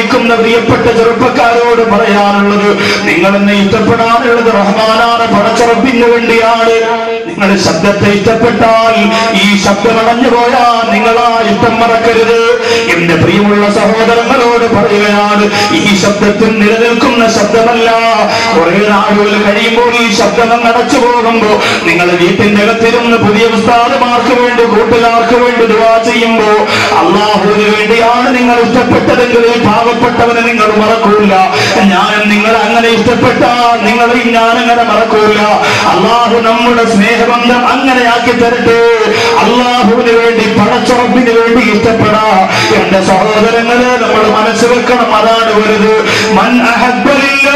ഇരിക്കുന്ന പ്രിയപ്പെട്ട ചെറുപ്പക്കാരോട് പറയാനുള്ളത് നിങ്ങൾ എന്നെ ഇഷ്ടപ്പെടാനുള്ളത് റഹ്മാനാണ് പടച്ചറപ്പിന് വേണ്ടിയാണ് നിങ്ങൾ ശബ്ദത്തെ ഇഷ്ടപ്പെട്ടാൽ ഈ ശബ്ദം അടഞ്ഞു പോയാൽ നിങ്ങൾ ആ ഇഷ്ടം മറക്കരുത് എന്റെ പ്രിയമുള്ള സഹോദരങ്ങളോട് പറയുകയാണ് ഈ ശബ്ദത്തിൽ നിലനിൽക്കുന്ന ശബ്ദമല്ല കുറെ നാളുകൾ കഴിയുമ്പോൾ ഈ ശബ്ദം അങ്ങ് അടച്ചു പോകുമ്പോ നിങ്ങൾ വീട്ടിന്റെ അകത്തിരുന്ന് പുതിയ ഉസ്താദുമാർക്ക് വേണ്ടി കൂട്ടുകാർക്ക് വേണ്ടി ദുവാ ചെയ്യുമ്പോ അള്ളാഹുവിന് വേണ്ടിയാണ് നിങ്ങൾ ഇഷ്ടപ്പെട്ടതെങ്കിൽ ഈ പാവപ്പെട്ടവനെ നിങ്ങൾ മറക്കൂല ഞാനും നിങ്ങൾ അങ്ങനെ ഇഷ്ടപ്പെട്ടാൽ നിങ്ങളെയും ഞാൻ അങ്ങനെ മറക്കൂല അള്ളാഹു നമ്മുടെ സ്നേഹബന്ധം അങ്ങനെയാക്കി തരട്ടെ അള്ളാഹുവിന് വേണ്ടി പടച്ചുറപ്പിന് വേണ്ടി ഇഷ്ടപ്പെടാ എന്റെ സഹോദരങ്ങളെ നമ്മൾ മനസ്സ് വെക്കണം അതാണ് വലുത് മൻ അഹബ്ബലില്ലാ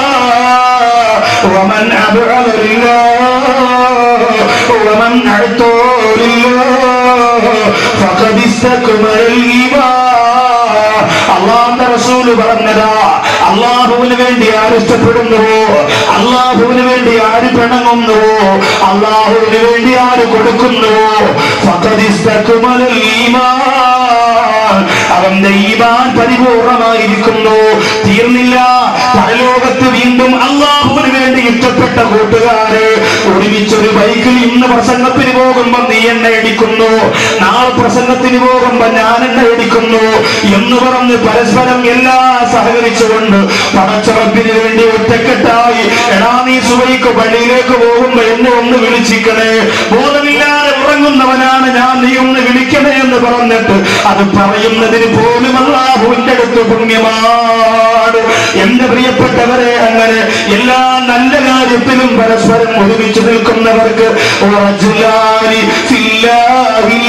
ومن أبعد لله ومن أعطى لله فقد استكمل الإيمان അള്ളാന്റെ റസൂല് പറഞ്ഞതാ അള്ളാഹുവിന് വേണ്ടി ആര് ഇഷ്ടപ്പെടുന്നുവോ അള്ളാഹുവിന് വേണ്ടി ആര് പിണങ്ങുന്നുവോ അള്ളാഹുവിന് വേണ്ടി ആര് കൊടുക്കുന്നുവോ ഫഖദ് ഇസ്തക്മലൽ ഈമാൻ അവന്റെ ഈമാൻ പരിപൂർണമായിരിക്കുന്നു തീർന്നില്ല പരലോകത്ത് വീണ്ടും അള്ളാഹുവിന് വേണ്ടി ഇഷ്ടപ്പെട്ട കൂട്ടുകാര് ഒരുമിച്ചൊരു ബൈക്കിൽ ഇന്ന് പ്രസംഗത്തിന് പോകുമ്പോ നീ എന്നെ ഇടിക്കുന്നു നാളെ പ്രസംഗത്തിന് പോകുമ്പോ ഞാൻ എന്നെ ഇടിക്കുന്നു എന്ന് പറഞ്ഞ് പരസ്പരം എല്ലാം സഹകരിച്ചുകൊണ്ട് പടച്ചുറപ്പിന് വേണ്ടി ഒറ്റക്കെട്ടായി എടാ നീ സുബൈക്ക് പള്ളിയിലേക്ക് പോകുമ്പോ എന്നെ ഒന്ന് വിളിച്ചിക്കണേ ബോധമില്ലാതെ ഉറങ്ങുന്നവനാണ് ഞാൻ നീ ഒന്ന് വിളിക്കണേ എന്ന് പറഞ്ഞിട്ട് അത് പറയുന്നതിന് പോലും അള്ളാഹുവിന്റെ അടുത്ത് പുണ്യമാണ് എന്റെ പ്രിയപ്പെട്ടവരെ അങ്ങനെ എല്ലാ നല്ല കാര്യത്തിലും പരസ്പരം ഒരുമിച്ച് നിൽക്കുന്നവർക്ക് റജുലാനി ഫില്ലാഹിൽ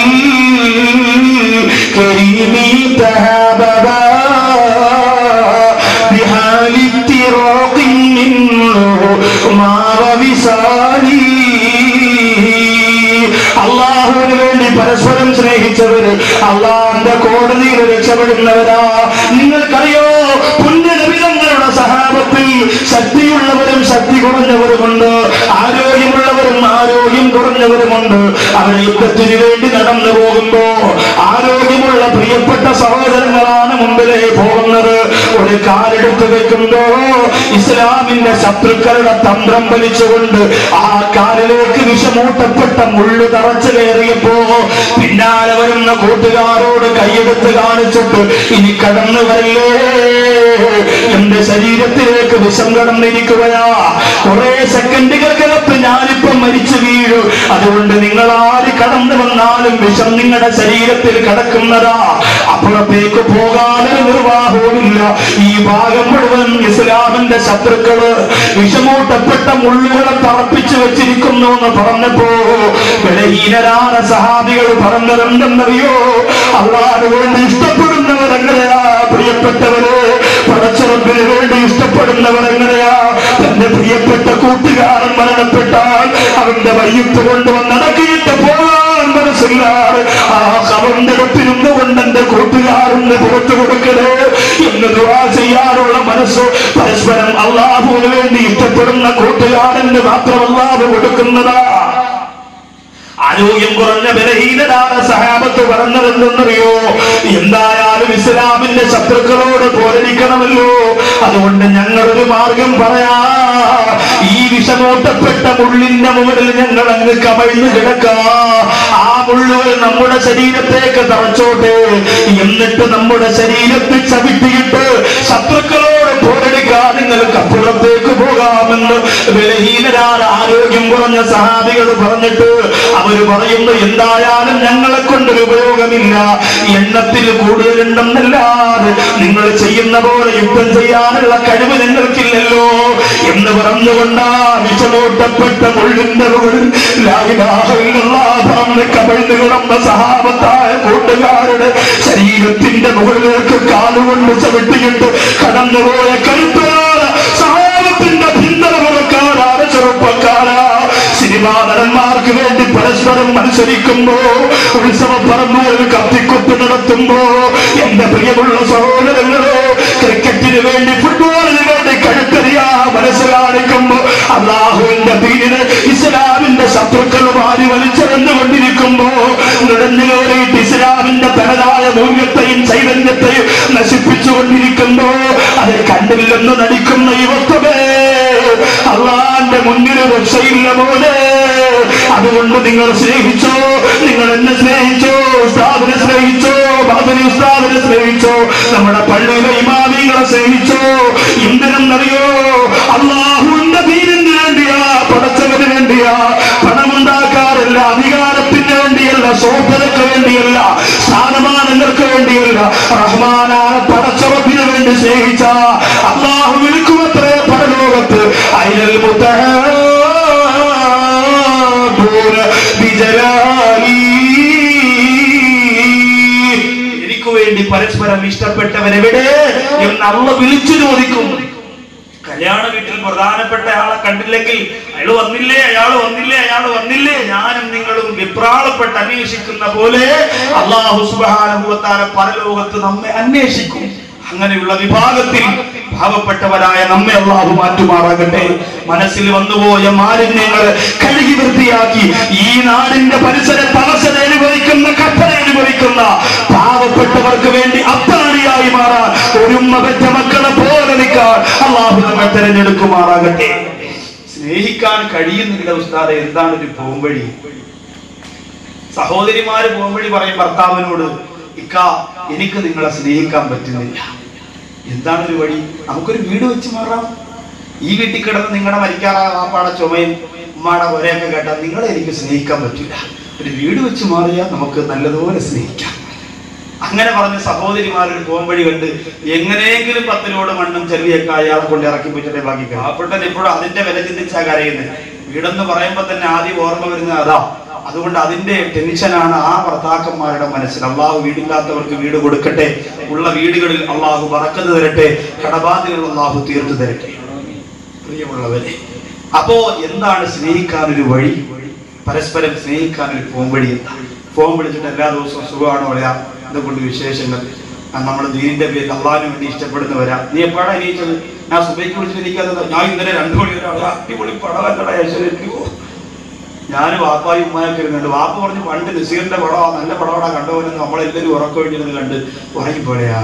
കരീമി തഹാബബാ بحال افتراق منه ما ووصالي അള്ളാഹുവിന് വേണ്ടി പരസ്പരം സ്നേഹിച്ചവര് അള്ളാഹിന്റെ കോടതിയിൽ രക്ഷപ്പെടുന്നവരാ നിങ്ങൾക്കറിയോ പുണ്യനബിതങ്ങളുടെ സഹാബത്തിൽ ശക്തിയുള്ളവരും ശക്തി കുറഞ്ഞവരുമുണ്ട് ആരോഗ്യമുള്ളവരും ആരോഗ്യം കുറഞ്ഞവരുമുണ്ട് അവർ യുദ്ധത്തിന് വേണ്ടി നടന്നു പോകുമ്പോ ആരോഗ്യമുള്ള പ്രിയപ്പെട്ട സഹോദരങ്ങളാണ് മുമ്പിലേ പോകുന്നത് ഒരു കാലെടുത്ത് വെക്കുമ്പോ ഇസ്ലാമിന്റെ ശത്രുക്കളുടെ തന്ത്രം വലിച്ചുകൊണ്ട് ആ കാലിലേക്ക് വിഷമൂട്ടപ്പെട്ട മുള്ളു തറച്ചു കയറിയപ്പോ പിന്നാലെ വരുന്ന കൂട്ടുകാരോട് കൈയെടുത്ത് കാണിച്ചിട്ട് ഇനി കടന്നു വരല്ലേ എന്റെ ശരീരത്തിലേക്ക് വിഷം കടന്നിരിക്കുകയാ കുറെ സെക്കൻഡുകൾക്കകത്ത് ഞാനിപ്പം മരിച്ചു വീഴു അതുകൊണ്ട് നിങ്ങൾ ആര് കടന്നു വന്നാലും വിഷം നിങ്ങളുടെ ശരീരത്തിൽ കടക്കുന്നതാ അപ്പുറത്തേക്ക് പോകാനൊരു നിർവാഹവുമില്ല ഈ ഭാഗം മുഴുവൻ ഇസ്ലാമിന്റെ ശത്രുക്കള് വിഷമൂട്ടപ്പെട്ട മുള്ളുകളെ തറപ്പിച്ചു വെച്ചിരിക്കുന്നു എന്ന് പറഞ്ഞപ്പോ ബലഹീനരാன സഹാബികൾ പറഞ്ഞതെന്തെന്നറിയോ അള്ളാഹ് വേണ്ടി ഇഷ്ടപ്പെടുന്നവർ എങ്ങനെയാ പ്രിയപ്പെട്ടവര് പടച്ചുറപ്പിന് വേണ്ടി ഇഷ്ടപ്പെടുന്നവർ എങ്ങനെയാ തന്റെ പ്രിയപ്പെട്ട കൂട്ടുകാരൻ മരണപ്പെട്ടാൽ അവന്റെ വയ്യത്ത് കൊണ്ടുവന്ന് നടക്കിയിട്ട് പോകാൻ മനസ്സില്ലാതെ ആ അവന്റെ അടുത്തിരുന്നു കൊണ്ട് എന്റെ കൂട്ടുകാരന് പുറത്തു കൊടുക്കണേ എന്ന് ദുആ ചെയ്യാനുള്ള മനസ്സ് പരസ്പരം അള്ളാഹുവിന് വേണ്ടി ഇഷ്ടപ്പെടുന്ന കൂട്ടുകാരന് മാത്രം അള്ളാഹു കൊടുക്കുന്നതാ ആരോഗ്യം കുറഞ്ഞ ബലഹീനരാണ് സഹാബത്ത് പറഞ്ഞതെന്തെന്നറിയോ എന്തായാലും ഇസ്ലാമിന്റെ ശത്രുക്കളോട് പോരടിക്കണമല്ലോ അതുകൊണ്ട് ഞങ്ങളൊരു മാർഗം പറയാ ഈ വിഷമൂട്ടപ്പെട്ട മുള്ളിന്റെ മുകളിൽ ഞങ്ങൾ അങ്ങ് കമഴ്ന്നു കിടക്കാ ആ മുള്ളുകൾ നമ്മുടെ ശരീരത്തേക്ക് തറച്ചോട്ടെ എന്നിട്ട് നമ്മുടെ ശരീരത്തിൽ ചവിട്ടിയിട്ട് ശത്രുക്കളോട് പോരടിക്കാൻ നിങ്ങൾക്ക് അപ്പുറത്തേക്ക് പോകാമെന്ന് ബലഹീനരായ ആരോഗ്യം കുറഞ്ഞ സഹാബികൾ പറഞ്ഞിട്ട് അവര് പറയുന്നു എന്തായാലും ഞങ്ങളെ കൊണ്ടൊരു ഉപയോഗമില്ല എണ്ണത്തിൽ കൂടുതലുണ്ടെന്നല്ലാതെ നിങ്ങൾ ചെയ്യുന്ന പോലെ യുദ്ധം ചെയ്യാനുള്ള കഴിവ് നിങ്ങൾക്കില്ലല്ലോ എന്ന് പറഞ്ഞുകൊണ്ടാ വിഷമൂട്ടപ്പെട്ട മുള്ളിന്റെ മുകളിൽ ലാഹിലാഹില്ലാന്ന് കമിഴ്ന്നു കിടന്ന സഹാബത്തായ കൂട്ടുകാരുടെ ശരീരത്തിന്റെ മുകളിലേക്ക് കാലുകൊണ്ട് ചവിട്ടിയിട്ട് കടന്നുപോയ കരുത്തരായ സഹാബത്തിന്റെ ഭിന്നത പുറക്കാരാണ് ചെറുപ്പക്കാരാ സിനിമാ നടന്മാർക്ക് വേണ്ടി പരസ്പരം മത്സരിക്കുമ്പോ ഉത്സവ പറമ്പുകൾ കത്തിക്കൊത്ത് നടത്തുമ്പോ എന്റെ പ്രിയമുള്ള സഹോദരങ്ങളെ ക്രിക്കറ്റിന് വേണ്ടി ഫുട്ബോളിന് വേണ്ടി കഴുത്തറിയാ മനസ്സ് കാണിക്കുമ്പോ അള്ളാഹുവിന്റെ ദീനിന് ഇസ്ലാമിന്റെ ശത്രുക്കൾ വാരി വലിച്ചെറിഞ്ഞുകൊണ്ടിരിക്കുമ്പോ നുഴഞ്ഞു കയറിയിട്ട് ഇസ്ലാമിന്റെ തല തന്റേതായ മൂല്യത്തെയും ചൈതന്യത്തെയും നശിപ്പിച്ചുകൊണ്ടിരിക്കുമ്പോ അത് കണ്ടില്ലെന്ന് നടിക്കുന്ന യുവത്വമേ അള്ളാന്റെ മുന്നിൽ രക്ഷയില്ല പോലെ അതുകൊണ്ട് നിങ്ങൾ സ്നേഹിച്ചോ നിങ്ങൾ എന്നെ സ്നേഹിച്ചോ ഉസ്താദിനെ സ്നേഹിച്ചോ ബാബരി ഉസ്താദിനെ സ്നേഹിച്ചോ നമ്മുടെ പള്ളിയിലെ ഇമാമിങ്ങളെ സ്നേഹിച്ചോ എന്തിനെന്നറിയോ അള്ളാഹുവിന്റെ ദീനിന് വേണ്ടിയാ പടച്ചവന് വേണ്ടിയാ പണമുണ്ടാക്കാറില്ല അധികാരത്തിന് വേണ്ടിയല്ല ശോഭനക്ക് വേണ്ടിയല്ല സ്ഥാനമാനങ്ങൾക്ക് വേണ്ടിയല്ല റഹ്മാനായ പടച്ചവത്തിന് വേണ്ടി സ്നേഹിച്ച അള്ളാഹു വിളിക്കുമത്രേ പരലോകത്ത് അയൽ മുത്തൂര വിജലാലി എനിക്ക് വേണ്ടി പരസ്പരം ഇഷ്ടപ്പെട്ടവരെവിടെ എന്ന് അള്ള വിളിച്ചു ചോദിക്കും കല്യാണ വീട്ടിൽ പ്രധാനപ്പെട്ട ആളെ കണ്ടില്ലെങ്കിൽ അയാൾ വന്നില്ലേ അയാൾ വന്നില്ലേ അയാൾ വന്നില്ലേ ഞാനും നിങ്ങളും വിപ്രാളപ്പെട്ട് അന്വേഷിക്കുന്ന പോലെ അള്ളാഹു സുബാനുഭവത്താല പരലോകത്ത് നമ്മെ അന്വേഷിക്കും അങ്ങനെയുള്ള വിഭാഗത്തിൽ പാവപ്പെട്ടവരായ നമ്മെ അള്ളാഹു മാറ്റുമാറാകട്ടെ മനസ്സിൽ വന്നുപോയ മാലിന്യങ്ങൾ കഴുകി വൃത്തിയാക്കി ഈ നാടിന്റെ പരിസരത്ത് അവസരം അനുഭവിക്കുന്ന കപ്പന അനുഭവിക്കുന്ന പാവപ്പെട്ടവർക്ക് വേണ്ടി അത്താണിയായി മാറാൻ ഒരുമ്മ പെറ്റ മക്കളെ പോലെ നിൽക്കാൻ അള്ളാഹു നമ്മെ തെരഞ്ഞെടുക്കുമാറാകട്ടെ സ്നേഹിക്കാൻ കഴിയുന്നില്ല ഉസ്താദെ എന്താണ് ഒരു പോംവഴി സഹോദരിമാര് പോകുമ്പഴി പറയും ഭർത്താവിനോട് ഇക്ക എനിക്ക് നിങ്ങളെ സ്നേഹിക്കാൻ പറ്റുന്നില്ല എന്താണ് ഒരു വഴി നമുക്കൊരു വീട് വെച്ച് മാറാം ഈ വീട്ടിൽ കിടന്ന് നിങ്ങളുടെ മരിക്കാറായ വാപ്പാടെ ചുമയും ഉമ്മാടെ ഒരയൊക്കെ കേട്ടാൽ നിങ്ങളെ എനിക്ക് സ്നേഹിക്കാൻ പറ്റില്ല ഒരു വീട് വെച്ച് മാറിയാൽ നമുക്ക് നല്ലതുപോലെ സ്നേഹിക്കാം അങ്ങനെ പറഞ്ഞ സഹോദരിമാരൊരു പോകുമ്പഴി കണ്ട് എങ്ങനെയെങ്കിലും പത്തിനോട് മണ്ണും ചെറിയൊക്കെ അയാളെ കൊണ്ട് ഇറക്കി വെച്ചിട്ടേ ബാക്കി പാവപ്പെട്ടൻ ഇപ്പോഴും അതിന്റെ വില ചിന്തിച്ചാ കരയുന്നത് വീടെന്ന് പറയുമ്പോ തന്നെ ആദ്യം ഓർമ്മ വരുന്നത് അതാ അതുകൊണ്ട് അതിന്റെ ടെൻഷനാണ് ആ ഭർത്താക്കന്മാരുടെ മനസ്സിൽ അള്ളാഹു വീടില്ലാത്തവർക്ക് വീട് കൊടുക്കട്ടെ ഉള്ള വീടുകളിൽ അള്ളാഹു പറക്കത്ത് തരട്ടെ കടബാധ്യതകൾ അള്ളാഹു തീർത്തു തരട്ടെ പ്രിയമുള്ളവരെ അപ്പോ എന്താണ് സ്നേഹിക്കാൻ ഒരു വഴി പരസ്പരം സ്നേഹിക്കാൻ ഒരു പോംവഴി എന്താ ഫോൺ വിളിച്ചിട്ട് എല്ലാ ദിവസവും സുഖമാണോ പറയാ എന്തുകൊണ്ട് വിശേഷങ്ങൾ നമ്മൾ ദീനിന്റെ പേരിൽ അള്ളാഹിന് വേണ്ടി ഇഷ്ടപ്പെടുന്നവരാ നീ എപ്പോഴാണ് എണീച്ചത് ഞാൻ സുബൈക്ക് വിളിച്ചിട്ട് എനിക്കത് ഞാൻ ഇന്നലെ രണ്ടു മണി വരെ അവിടെ അടിപൊളി പടവല്ലടാ യശോദരിക്കോ ഞാൻ വാപ്പായി ഉമ്മായൊക്കെ ഇരുന്നുണ്ട് വാപ്പ പറഞ്ഞു പണ്ട് നസീറിന്റെ പടമാ നല്ല പടമാടാ കണ്ടവനെന്ന് നമ്മളെല്ലാവരും ഉറക്കം വേണ്ടിയിരുന്ന് കണ്ട് ഉറങ്ങിപ്പോലെയാ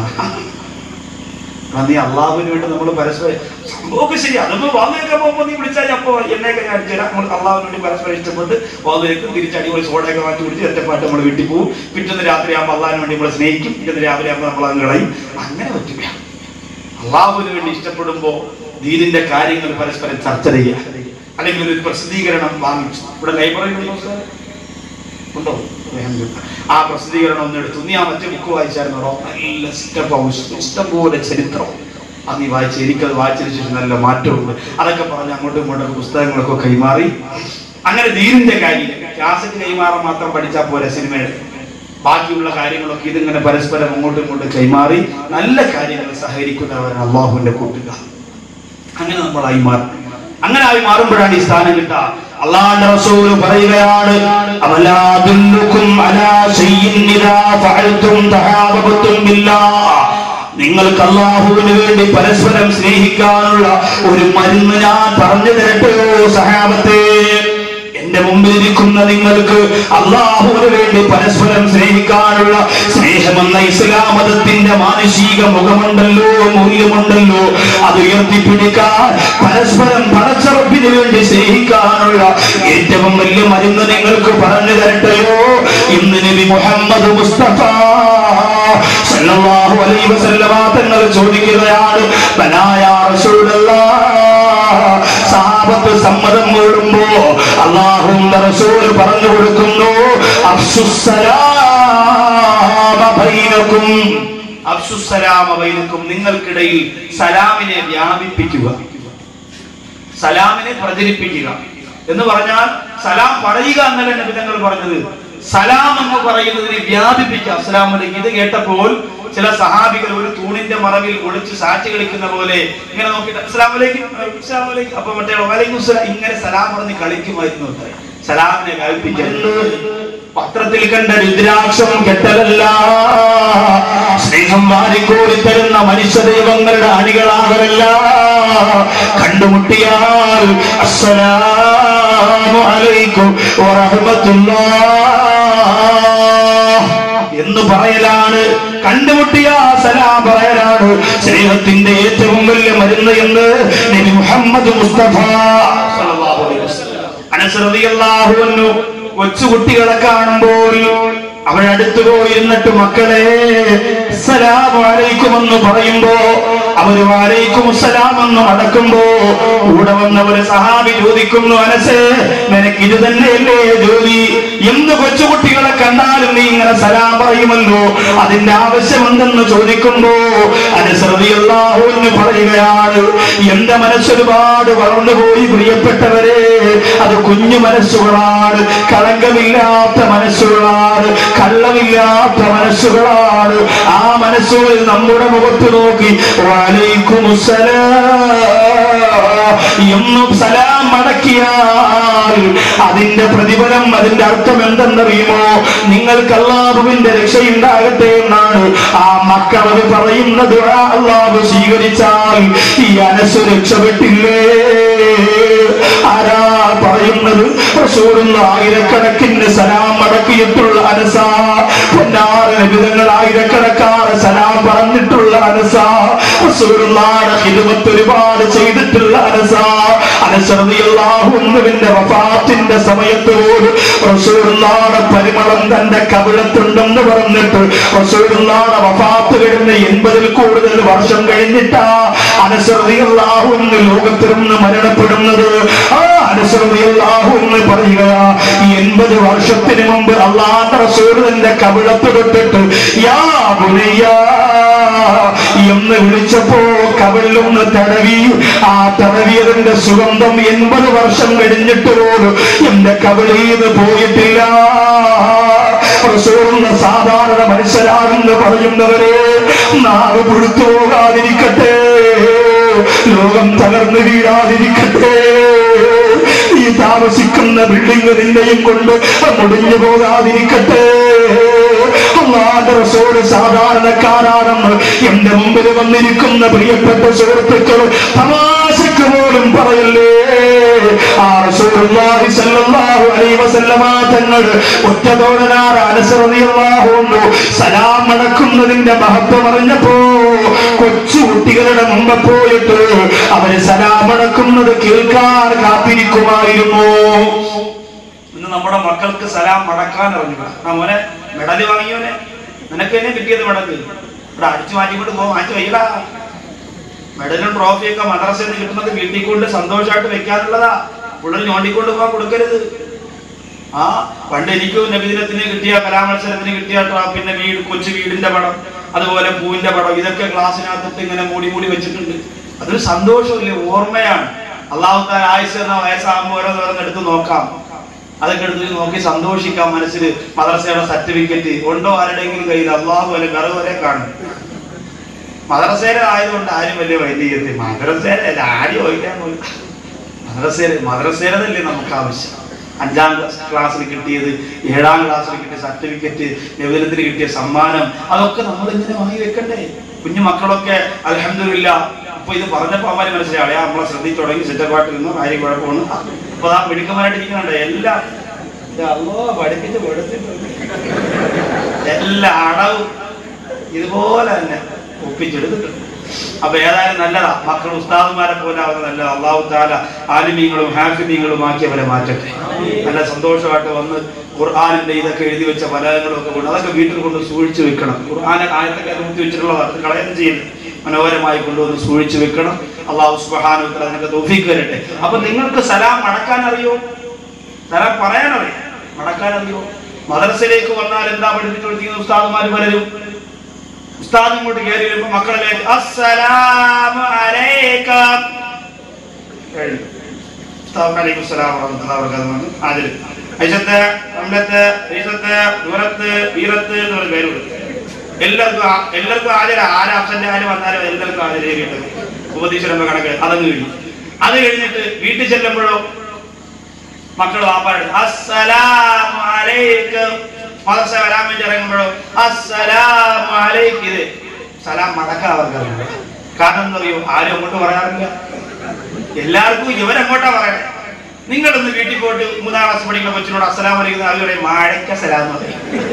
എടാ, നീ അള്ളാഹുവിന് വേണ്ടി നമ്മൾ പരസ്പരം സംഭവമൊക്കെ ശരി അതൊന്ന് വാങ്ങയൊക്കെ പോകുമ്പോൾ നീ വിളിച്ചാൽ അപ്പോ എന്നെയൊക്കെ ഞാൻ അടിച്ചുതരാം നമ്മൾ അള്ളാഹുവിന് വേണ്ടി പരസ്പരം ഇഷ്ടപ്പെട്ട് വാങ്ങയൊക്കെ തിരിച്ച് അടിപൊളി സോഡയൊക്കെ മാറ്റി കുടിച്ച് ഒറ്റപ്പാട്ട് നമ്മൾ വീട്ടിൽ പോകും പിറ്റേന്ന് രാത്രി ആകുമ്പോൾ അള്ളാഹിന് വേണ്ടി നമ്മൾ സ്നേഹിക്കും പിറ്റേന്ന് രാവിലെ ആകുമ്പോൾ നമ്മൾ അങ്ങ് കളയും അങ്ങനെ പറ്റില്ല അള്ളാഹുവിന് വേണ്ടി ഇഷ്ടപ്പെടുമ്പോ ദീനിന്റെ കാര്യങ്ങൾ പരസ്പരം ചർച്ച ചെയ്യുക അല്ലെങ്കിൽ ഒരു പ്രസിദ്ധീകരണം വാങ്ങിച്ചു ഇവിടെ ലൈബ്രറി ഉണ്ടോ സാർ? ഉണ്ടോ അൽഹംദുലില്ലാ. ആ പ്രസിദ്ധീകരണം ഒന്ന് എടുത്തു നീ ആ മറ്റേ ബുക്ക് വായിച്ചായിരുന്നോ നല്ല സ്റ്റെപ്പ് ഇഷ്ടം പോലെ ചരിത്രം അത് നീ വായിച്ച് എനിക്കത് വായിച്ചതിന് ശേഷം നല്ല മാറ്റമുണ്ട് അതൊക്കെ പറഞ്ഞ് അങ്ങോട്ടും ഇങ്ങോട്ടും പുസ്തകങ്ങളൊക്കെ കൈമാറി അങ്ങനെ ദീനിന്റെ കാര്യം ക്ലാസ്സിൽ കൈമാറാൻ മാത്രം പഠിച്ചാൽ പോരെ സിനിമയുടെ ബാക്കിയുള്ള കാര്യങ്ങളൊക്കെ ഇതിങ്ങനെ പരസ്പരം അങ്ങോട്ടും ഇങ്ങോട്ടും കൈമാറി നല്ല കാര്യങ്ങൾ സഹകരിക്കുന്നവരാണ് അള്ളാഹുവിന്റെ കൂട്ടുകാർ അങ്ങനെ നമ്മളായി മാറും അങ്ങനെ ആയി മാറുമ്പോഴാണ് ഈ സ്ഥാനം കിട്ടുക അള്ളാഹുന്റെ റസൂൽ പറയുകയാണ് അവലാദുല്ലുക്കും അലാ ശൈഇൻ ഇദാ ഫഅൽതും തഹാബബതും ബില്ലാഹ് നിങ്ങൾക്ക് അള്ളാഹുവിന് വേണ്ടി പരസ്പരം സ്നേഹിക്കാനുള്ള ഒരു മരുന്ന് ഞാൻ പറഞ്ഞു തരട്ടെയോ സഹാബത്തെ എന്റെ മുമ്പിൽ ഇരിക്കുന്ന നിങ്ങൾക്ക് അള്ളാഹുവിന് വേണ്ടി പരസ്പരം സ്നേഹിക്കാനുള്ള സ്നേഹമെന്ന ഇസ്ലാം മതത്തിന്റെ മാനുഷിക മുഖമുണ്ടല്ലോ മൂല്യമുണ്ടല്ലോ അത് ഉയർത്തിപ്പിടിക്കാൻ പരസ്പരം പടച്ചറപ്പിന് വേണ്ടി സ്നേഹിക്കാനുള്ള ഏറ്റവും വലിയ മരുന്ന് നിങ്ങൾക്ക് പറഞ്ഞു തരട്ടെയോ ഇന്ന് നബി മുഹമ്മദ് മുസ്തഫ സല്ലല്ലാഹു അലൈഹി വസല്ലമ തങ്ങൾ ചോദിക്കുകയാണ് ബനായ റസൂലല്ലാഹ് സഹാബത്ത് സമ്മതം മൂടുമ്പോ അള്ളാഹുന്റെ റസൂൽ പറഞ്ഞു കൊടുക്കുന്നു അഫ്സുസ്സലാമ ബൈനക്കും അഫ്സുസ്സലാമ ബൈനക്കും നിങ്ങൾക്കിടയിൽ സലാമിനെ വ്യാപിപ്പിക്കുക സലാമിനെ പ്രചരിപ്പിക്കുക എന്ന് പറഞ്ഞാൽ സലാം പറയുക എന്നല്ല നബിതങ്ങൾ പറഞ്ഞത് സലാം എന്ന് പറയുന്നതിനെ വ്യാപിപ്പിക്കുക അസ്സലാം അലൈക്കും ഇത് കേട്ടപ്പോൾ ചില സഹാബികൾ ഒരു തൂണിന്റെ മറവിൽ ഒളിച്ച് സാക്ഷി കളിക്കുന്ന പോലെ ഇങ്ങനെ നോക്കിയിട്ട് അസ്സലാം വലൈക്കും അസ്സലാം വലൈക്കും അപ്പൊ മറ്റേ വലൈക്കും സലാം ഇങ്ങനെ സലാം പറഞ്ഞ് കളിക്കുമായിരുന്നു അത്രേ സലാമിനെ വ്യാപിപ്പിക്കാൻ പത്രത്തിൽ കണ്ട രുദ്രാക്ഷം കെട്ടലല്ല സ്നേഹം വാരിക്കോരി തരുന്ന മനുഷ്യ ദൈവങ്ങളുടെ അണികളാകലല്ല കണ്ടുമുട്ടിയാൽ അസ്സലാമു അലൈക്കും വറഹ്മത്തുള്ളാഹ് എന്ന് എന്ന് പറയലാണ് കണ്ടുമുട്ടിയ സലാം പറയലാണ് സ്നേഹത്തിന്റെ ഏറ്റവും വലിയ മരുന്ന് എന്ന് നബി മുഹമ്മദ് മുസ്തഫ സല്ലല്ലാഹു അലൈഹി വസല്ലം. അനസ് റളിയല്ലാഹു അൻഹു കൊച്ചുകുട്ടികളെ കാണുമ്പോൾ അവരടുത്ത് പോയിരുന്നിട്ട് മക്കളെ സലാം അലൈക്കുമെന്ന് പറയുമ്പോ അവര് വാലൈക്കും സലാം എന്ന് നടക്കുമ്പോ കൂടെ വന്നവര് സഹാബി ചോദിക്കുന്നു അനസേ നിനക്ക് ഇത് തന്നെയല്ലേ ജോലി എന്ത് കൊച്ചുകുട്ടികളെ കണ്ടാലും നീ ഇങ്ങനെ സലാം പറയുമല്ലോ അതിന്റെ ആവശ്യമെന്തെന്ന് ചോദിക്കുമ്പോ അനുസൃതിയല്ലാഹു എന്ന് പറയുകയാണ് എന്റെ മനസ്സൊരുപാട് വളർന്നുപോയി പ്രിയപ്പെട്ടവരെ അത് കുഞ്ഞു മനസ്സുകളാണ് കളങ്കമില്ലാത്ത മനസ്സുകളാണ് കള്ളമില്ലാത്ത മനസ്സുകളാണ് ആ മനസ്സുകളിൽ നമ്മുടെ മുഖത്ത് നോക്കി എന്നും സലാം മടക്കിയാൽ അതിന്റെ പ്രതിഫലം അതിന്റെ അർത്ഥം എന്തെന്നറിയുമോ നിങ്ങൾക്ക് അള്ളാഹുവിന്റെ രക്ഷയുണ്ടാകട്ടെ എന്നാണ് ആ മക്കൾ അത് പറയുന്നത് അള്ളാഹു സ്വീകരിച്ചാൽ ഈ അനസ് രക്ഷപ്പെട്ടില്ലേ ആരാ പറയുന്നത് റസൂലുള്ള ആയിരക്കണക്കിന് സലാം മടക്കിയിട്ടുള്ള അനസ പൊന്നാറ് നബിതങ്ങൾ ആയിരക്കണക്കാറ് സലാം പറഞ്ഞിട്ടുള്ള അനസ റസൂലുള്ളാടെ ഹിദമത്ത് ഒരുപാട് ചെയ്തിട്ടുള്ള അനസ അനസറിയാഹുന്നുവിന്റെ വഫാത്തിന്റെ സമയത്ത് പോലും റസൂലുള്ളാടെ പരിമളം തന്റെ കവിളത്തുണ്ടെന്ന് പറഞ്ഞിട്ട് റസൂലുള്ളാടെ വഫാത്ത് കഴിഞ്ഞ എൺപതിൽ കൂടുതൽ വർഷം കഴിഞ്ഞിട്ടാ അനസറിയാഹുന്ന് ലോകത്തിൽ നിന്ന് മരണപ്പെടുന്നത് ആ അനസറിയാഹു എന്ന് പറയുക എൺപത് വർഷത്തിന് മുമ്പ് അള്ളാഹ് റസൂലിന്റെ കവിളത്ത് തൊട്ടിട്ട് യാ ബുനയ്യാ എന്ന് വിളിച്ചപ്പോ കവിളിലൊന്ന് തടവി ആ തടവിയതിന്റെ സുഗന്ധം എൺപത് വർഷം കഴിഞ്ഞിട്ട് പോലും എന്റെ കവിളിന്ന് പോയിട്ടില്ല റസൂലുള്ള സാധാരണ മനുഷ്യരാണെന്ന് പറയുന്നവരെ നാവ് പുഴുത്തു പോകാതിരിക്കട്ടെ ലോകം തകർന്നു വീഴാതിരിക്കട്ടെ ഈ താമസിക്കുന്ന ബിൽഡിംഗ് നിന്നെയും കൊണ്ട് മുടിഞ്ഞു പോകാതിരിക്കട്ടെ അള്ളാന്റെ റസൂല് സാധാരണക്കാരാണെന്ന് എന്റെ മുമ്പിൽ വന്നിരിക്കുന്ന പ്രിയപ്പെട്ട സുഹൃത്തുക്കൾ തമാശക്ക് പോലും പറയല്ലേ ആ റസൂലുള്ളാഹി സ്വല്ലല്ലാഹു അലൈഹി വസല്ലമ തങ്ങൾ ഒറ്റതോടനാർ അനുസരണീയമാകുന്നു സലാം മടക്കുന്നതിന്റെ മഹത്വം അറിഞ്ഞപ്പോ കൊച്ചു കുട്ടികളുടെ മുമ്പ് പോയിട്ട് അവര് സലാം മടക്കുന്നത് കേൾക്കാൻ കാത്തിരിക്കുമായിരുന്നു ഇന്ന് നമ്മുടെ മക്കൾക്ക് സലാം മടക്കാൻ അറിഞ്ഞു മോനെ മെഡല് വാങ്ങിയോനെ നിനക്ക് തന്നെ കിട്ടിയത് മെഡല് ഇവിടെ അടിച്ചു മാറ്റിക്കൊണ്ട് പോകും മാറ്റി വയ്യടാ മെഡലും ട്രോഫിയൊക്കെ മദ്രസയിൽ നിന്ന് കിട്ടുന്നത് വീട്ടിൽ കൊണ്ട് സന്തോഷമായിട്ട് വെക്കാനുള്ളതാ പിള്ളേർ ഞോണ്ടിക്കൊണ്ട് പോകാൻ കൊടുക്കരുത് ആ പണ്ട് എനിക്കും നബിദിനത്തിന് കിട്ടിയ കലാമത്സരത്തിന് കിട്ടിയ ട്രാ- പിന്നെ വീട് കൊച്ചു വീടിന്റെ പടം അതുപോലെ പൂവിന്റെ പടം ഇതൊക്കെ ക്ലാസ്സിനകത്തിട്ട് ഇങ്ങനെ മൂടി മൂടി വെച്ചിട്ടുണ്ട് അതൊരു സന്തോഷമില്ലേ ഓർമ്മയാണ് അള്ളാഹു താൻ ആയുസ് എന്ന വയസ്സാകുമ്പോൾ ഓരോന്നോരോന്ന് എടുത്ത് നോക്കാം അതൊക്കെ എടുത്ത് നോക്കി സന്തോഷിക്കാം മനസ്സിൽ മദ്രസയുടെ സർട്ടിഫിക്കറ്റ് ഉണ്ടോ ആരുടെയെങ്കിലും കയ്യിൽ അള്ളാഹു വരെ വിറവ് വരെ കാണും മദ്രസയിലെ ആയതുകൊണ്ട് ആരും വലിയ വൈദ്യുതി മദ്രസയിലെ ആരും വൈകാൻ പോലും മദ്രസയിലെ മദ്രസയിലതല്ലേ നമുക്ക് ആവശ്യം അഞ്ചാം ക്ലാസ് ക്ലാസ്സിൽ കിട്ടിയത് ഏഴാം ക്ലാസ്സിൽ കിട്ടിയ സർട്ടിഫിക്കറ്റ് നിവേദനത്തിന് കിട്ടിയ സമ്മാനം അതൊക്കെ നമ്മൾ ഇങ്ങനെ വാങ്ങി വെക്കണ്ടേ കുഞ്ഞു മക്കളൊക്കെ അലഹമില്ല അപ്പൊ ഇത് പറഞ്ഞപ്പോ അമ്മാര് മനസ്സിലായി നമ്മളെ ശ്രദ്ധിച്ചു തുടങ്ങി സെറ്റപ്പാട്ടിൽ നിന്ന് കാര്യം കുഴപ്പമാണ് അപ്പൊ ആ മിടുക്കന്മാരായിട്ട് ഇരിക്കുന്നുണ്ട് എല്ലാം ഇത് അല്ലോ പഠിപ്പിച്ച് കൊടുത്തിട്ടുണ്ട് എല്ലാ അടവും ഇതുപോലെ തന്നെ ഒപ്പിച്ചെടുത്തിട്ടുണ്ട് അപ്പൊ ഏതായാലും നല്ലതാ മക്കൾ ഉസ്താദുമാരെ പോലെ ആവുന്നത് നല്ലതാ അള്ളാഹു താല ആലിമീങ്ങളും ഹാഫിമീങ്ങളും ആക്കി അവരെ മാറ്റട്ടെ നല്ല സന്തോഷമായിട്ട് വന്ന് ഖുർആാനിന്റെ ഇതൊക്കെ എഴുതി വെച്ച പലകങ്ങളും ഒക്കെ കൊണ്ട് അതൊക്കെ വീട്ടിൽ കൊണ്ട് സൂക്ഷിച്ചു വെക്കണം ഖുർആാനെ ആയത്തൊക്കെ നോക്കി വെച്ചിട്ടുള്ളത് അത് കളയുന്ന ചെയ്യുന്നത് മനോഹരമായി കൊണ്ടുവന്ന് സൂക്ഷിച്ചു വെക്കണം അള്ളാഹു സുബാനുത്തല അതിനൊക്കെ തോഫീക്ക് വരട്ടെ അപ്പൊ നിങ്ങൾക്ക് സലാം മടക്കാൻ അറിയോ സലാം പറയാൻ അറിയാം മടക്കാൻ അറിയോ മദ്രസയിലേക്ക് വന്നാൽ എന്താ പഠിപ്പിച്ചു കൊടുത്തിരിക്കുന്ന ഉസ്താദുമാർ പലരും ഉസ്താദ് ഇങ്ങോട്ട് കയറി വരുമ്പോ മക്കളിലേക്ക് അസ്സലാമു അലൈക്കും കഴിഞ്ഞു ഉസ്താദ് അലൈക്കും അസ്സലാം വറഹ്മത്തുള്ളാഹി വബറകാതുഹു എന്ന് ഹാജർ ഐഷത്ത് അമ്ലത്ത് ഈസത്ത് ദൂരത്ത് വീരത്ത് എന്ന് പറഞ്ഞ പേര് കൊടുത്തു എല്ലാവർക്കും ആ- എല്ലാവർക്കും ഹാജര ആര് അഫ്സന്റെ ആര് വന്നാലും എല്ലാവർക്കും ഹാജര കിട്ടും ഉപദേശം കണക്ക് അതങ്ങ് കഴിഞ്ഞു അത് കഴിഞ്ഞിട്ട് വീട്ടിൽ ചെല്ലുമ്പോഴോ മക്കൾ വാപ്പാട് അസ്സലാമു അലൈക്കും മദർസ വരാൻ വേണ്ടി ഇറങ്ങുമ്പോഴോ അസ്സലാമു അലൈക്കും ഇത് സലാം മടക്കാൻ അവർക്ക് അറിയില്ല കാരണം എന്താ അറിയോ ആരും അങ്ങോട്ട് പറയാറില്ല എല്ലാവർക്കും ഇവരങ്ങോട്ടാ പറയണേ നിങ്ങളൊന്ന് വീട്ടിൽ പോയിട്ട് മൂന്നാം ക്ലാസ് പഠിക്കുന്ന കൊച്ചിനോട് അസ്സലാം വലൈക്കും അവർ പറയും മഴയ്ക്ക സലാം എന്ന് പറയും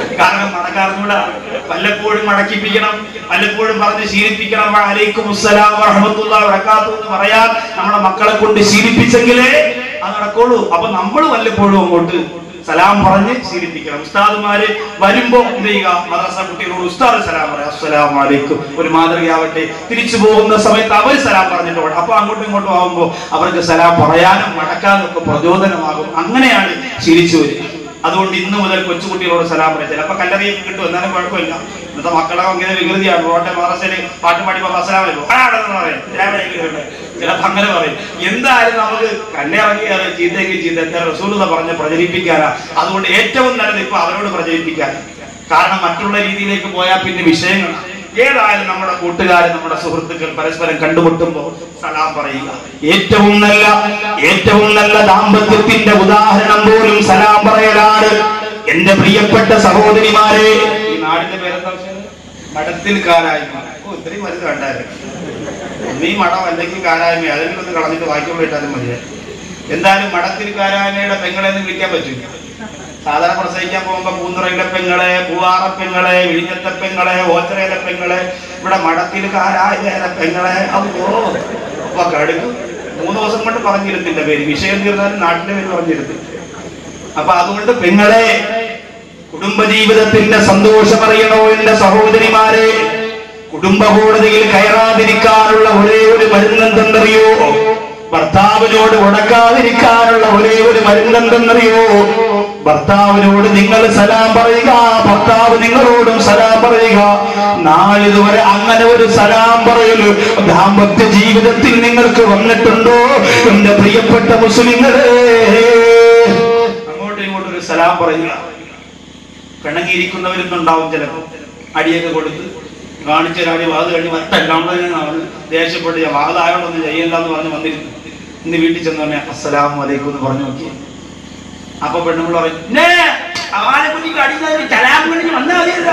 കാരണം മടക്കാറിനൂടെ വല്ലപ്പോഴും മടക്കിപ്പിക്കണം വല്ലപ്പോഴും പറഞ്ഞ് ശീലിപ്പിക്കണം അലൈക്കും അസ്സലാം വറഹമത്തുള്ള വറക്കാത്തു എന്ന് പറയാൻ നമ്മുടെ മക്കളെ കൊണ്ട് ശീലിപ്പിച്ചെങ്കിലേ അത് നടക്കുള്ളൂ അപ്പൊ നമ്മൾ വല്ലപ്പോഴും അങ്ങോട്ട് സലാം പറഞ്ഞ് ശീലിപ്പിക്കണം ഉസ്താദുമാര് വരുമ്പോ എന്ത് ചെയ്യുക മദ്രസ കുട്ടികളോട് ഉസ്താദ് സലാം പറയാം അസ്സലാം വലൈക്കും ഒരു മാതൃകയാവട്ടെ തിരിച്ചു പോകുന്ന സമയത്ത് അവർ സലാം പറഞ്ഞിട്ട് പോകണം അപ്പൊ അങ്ങോട്ടും ഇങ്ങോട്ടും ആവുമ്പോ അവർക്ക് സലാം പറയാനും മടക്കാനും ഒക്കെ പ്രചോദനമാകും അങ്ങനെയാണ് ശീലിച്ചു വരിക അതുകൊണ്ട് ഇന്ന് മുതൽ കൊച്ചുകുട്ടികളോട് സലാം പറയാം ചിലപ്പോ കല്ലറിയൊക്കെ കിട്ടും എന്നാലും കുഴപ്പമില്ല ഇന്നത്തെ മക്കളെ ഇങ്ങനെ വികൃതിയാണ് റോട്ടെ മദ്രസയില് പാട്ട് പാടിപ്പോ അസലാം വരും ആടാണെന്ന് പറയും ചിലപ്പോ അങ്ങനെ പറയും എന്തായാലും നമുക്ക് കണ്ണിറങ്ങിയാൽ ചീത്തയെങ്കിൽ ചീത്ത എന്താ റസൂലത പറഞ്ഞ് പ്രചരിപ്പിക്കാനാ അതുകൊണ്ട് ഏറ്റവും നല്ലത് ഇപ്പൊ അവരോട് പ്രചരിപ്പിക്കാൻ കാരണം മറ്റുള്ള രീതിയിലേക്ക് പോയാൽ പിന്നെ വിഷയങ്ങളാണ് ഏതായാലും നമ്മുടെ കൂട്ടുകാർ നമ്മുടെ സുഹൃത്തുക്കൾ പരസ്പരം കണ്ടുമുട്ടുമ്പോൾ സലാം പറയുക ഏറ്റവും നല്ല ഏറ്റവും നല്ല ദാമ്പത്യത്തിന്റെ ഉദാഹരണം പോലും സലാം പറയലാണ് എന്റെ പ്രിയപ്പെട്ട സഹോദരിമാരെ ഈ നാടിന്റെ പേരെന്താ മഠത്തിൽ കാരായ്മ ഓ ഇത്രയും വലുത് കണ്ടായിരുന്നു നീ മഠം അല്ലെങ്കിൽ കാരായ്മ അതെങ്കിലും ഒന്ന് കളഞ്ഞിട്ട് ബാക്കിയുള്ള ഇട്ടാലും മതിയായി എന്തായാലും മഠത്തിൽ കാരായ്മയുടെ പെങ്ങളെ ഒന്നും വിളിക്കാൻ പറ്റില്ല സാധാരണ പ്രസവിക്കാൻ പോകുമ്പോ പൂന്തുറയിലെ പെങ്ങളെ പൂവാറ പെങ്ങളെ വിഴിഞ്ഞത്തെ പെങ്ങളെ ഓച്ചറയിലെ പെങ്ങളെ ഇവിടെ മഠത്തിൽ കാരായ്മയുടെ പെങ്ങളെ അപ്പോ അപ്പൊ കടുക്കും മൂന്ന് ദിവസം കൊണ്ട് പറഞ്ഞിരുന്നില്ല പേര് വിഷയം തീർന്നാലും നാട്ടിലെ പേര് പറഞ്ഞിരുന്നില്ല അപ്പൊ അതുകൊണ്ട് നിങ്ങളെ കുടുംബജീവിതത്തിന്റെ സന്തോഷമറിയണോ എന്റെ സഹോദരിമാരെ കുടുംബ കോടതിയിൽ കയറാതിരിക്കാനുള്ള ഒരേ ഒരു മരുന്നെന്തെന്നറിയോ ഭർത്താവിനോട് ഉടക്കാതിരിക്കാനുള്ള ഒരേ ഒരു മരുന്നെന്തെന്നറിയോ ഭർത്താവിനോട് നിങ്ങൾ സലാം പറയുക ഭർത്താവ് നിങ്ങളോടും സലാം പറയുക നാളിതുവരെ അങ്ങനെ ഒരു സലാം പറയൽ ദാമ്പത്യ ജീവിതത്തിൽ നിങ്ങൾക്ക് വന്നിട്ടുണ്ടോ എന്റെ പ്രിയപ്പെട്ട മുസ്ലിങ്ങളെ അങ്ങോട്ടും ഇങ്ങോട്ടും ഒരു സലാം പറയുക പിണങ്ങിയിരിക്കുന്നവരൊന്നുണ്ടാവും ചിലപ്പോൾ അടിയൊക്കെ കൊടുത്ത് കാണിച്ചൊരാടി വാത് കഴിഞ്ഞ് മറ്റെല്ലാം ദേഷ്യപ്പെട്ട് ഞാൻ വാതായോടൊന്നും ചെയ്യണ്ട എന്ന് പറഞ്ഞ് വന്നിരുന്നു ഇന്ന് വീട്ടിൽ ചെന്ന് പറഞ്ഞ അസ്സലാം വലൈക്കും എന്ന് പറഞ്ഞു നോക്കി അപ്പൊ പെണ്ണുങ്ങൾ പറയും "നേ, അവനെ കുഞ്ഞിക്ക് അടിക്കാൻ സലാം വിളിച്ച് വന്നാ മതിയല്ലോ."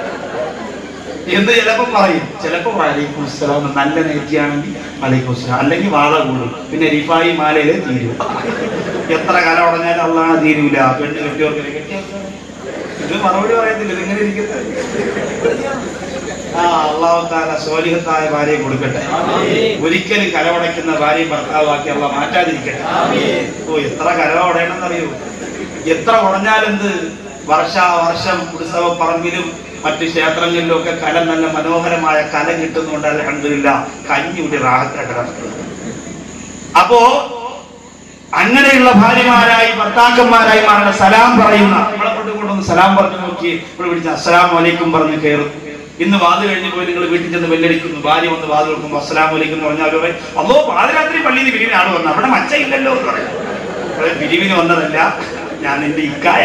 എന്ന് ചിലപ്പോ പറയും ചിലപ്പോ വലൈക്കും അസ്സലാം എന്ന് നല്ല നേർച്ചയാണെങ്കിൽ വലൈക്കും അസ്സലാം അല്ലെങ്കിൽ വാള കൂടും പിന്നെ റിഫായി മാലയിലെ തീരും എത്ര കാലം ഉടഞ്ഞാലും അള്ളാണ് തീരൂല പെണ്ണ് കെട്ടിയവർക്ക് കെട്ടിയവർക്ക് ഇത് മറുപടി പറയത്തില്ല ഇത് ഇങ്ങനെ ഇരിക്കുന്നത് ആ അള്ളാഹു താല സോലിഹത്തായ ഭാര്യയെ കൊടുക്കട്ടെ ഒരിക്കലും കലവടയ്ക്കുന്ന ഭാര്യയും ഭർത്താവാക്കി അള്ള മാറ്റാതിരിക്കട്ടെ ഓ എത്ര കലവടയണമെന്നറിയോ എത്ര ഉടഞ്ഞാലെന്ത് വർഷാവർഷം ഉത്സവ പറമ്പിലും മറ്റ് ക്ഷേത്രങ്ങളിലും ഒക്കെ കല നല്ല മനോഹരമായ കല കിട്ടുന്നുണ്ട് അലഹമില്ല കഞ്ഞി കൂടി റാഹത്തായിട്ട് നടക്കുന്നത് അപ്പോ അങ്ങനെയുള്ള ഭാര്യമാരായി ഭർത്താക്കന്മാരായി മാറുന്ന സലാം പറയുന്ന നമ്മളെ കൊണ്ട് കൊണ്ടൊന്ന് സലാം പറഞ്ഞു നോക്കി ഇവിടെ വിളിച്ച അസ്സലാം വലൈക്കും പറഞ്ഞ് കയറും ഇന്ന് വാത് കഴിഞ്ഞ് പോയി നിങ്ങൾ വീട്ടിൽ ചെന്ന് വെല്ലടിക്കുന്നു ഭാര്യ വന്ന് വാത് കൊടുക്കുമ്പോൾ അസ്സലാം വലൈക്കും എന്ന് പറഞ്ഞാൽ പറയും അല്ലോ പാതിരാത്രി പള്ളിയിൽ നിന്ന് പിരിവിന് ആള് വന്നു അവിടെ മച്ചയില്ലല്ലോ എന്ന് പറയും അവിടെ പിരിവിന് വന്നതല്ല ഞാൻ നിന്റെ ഇക്കായ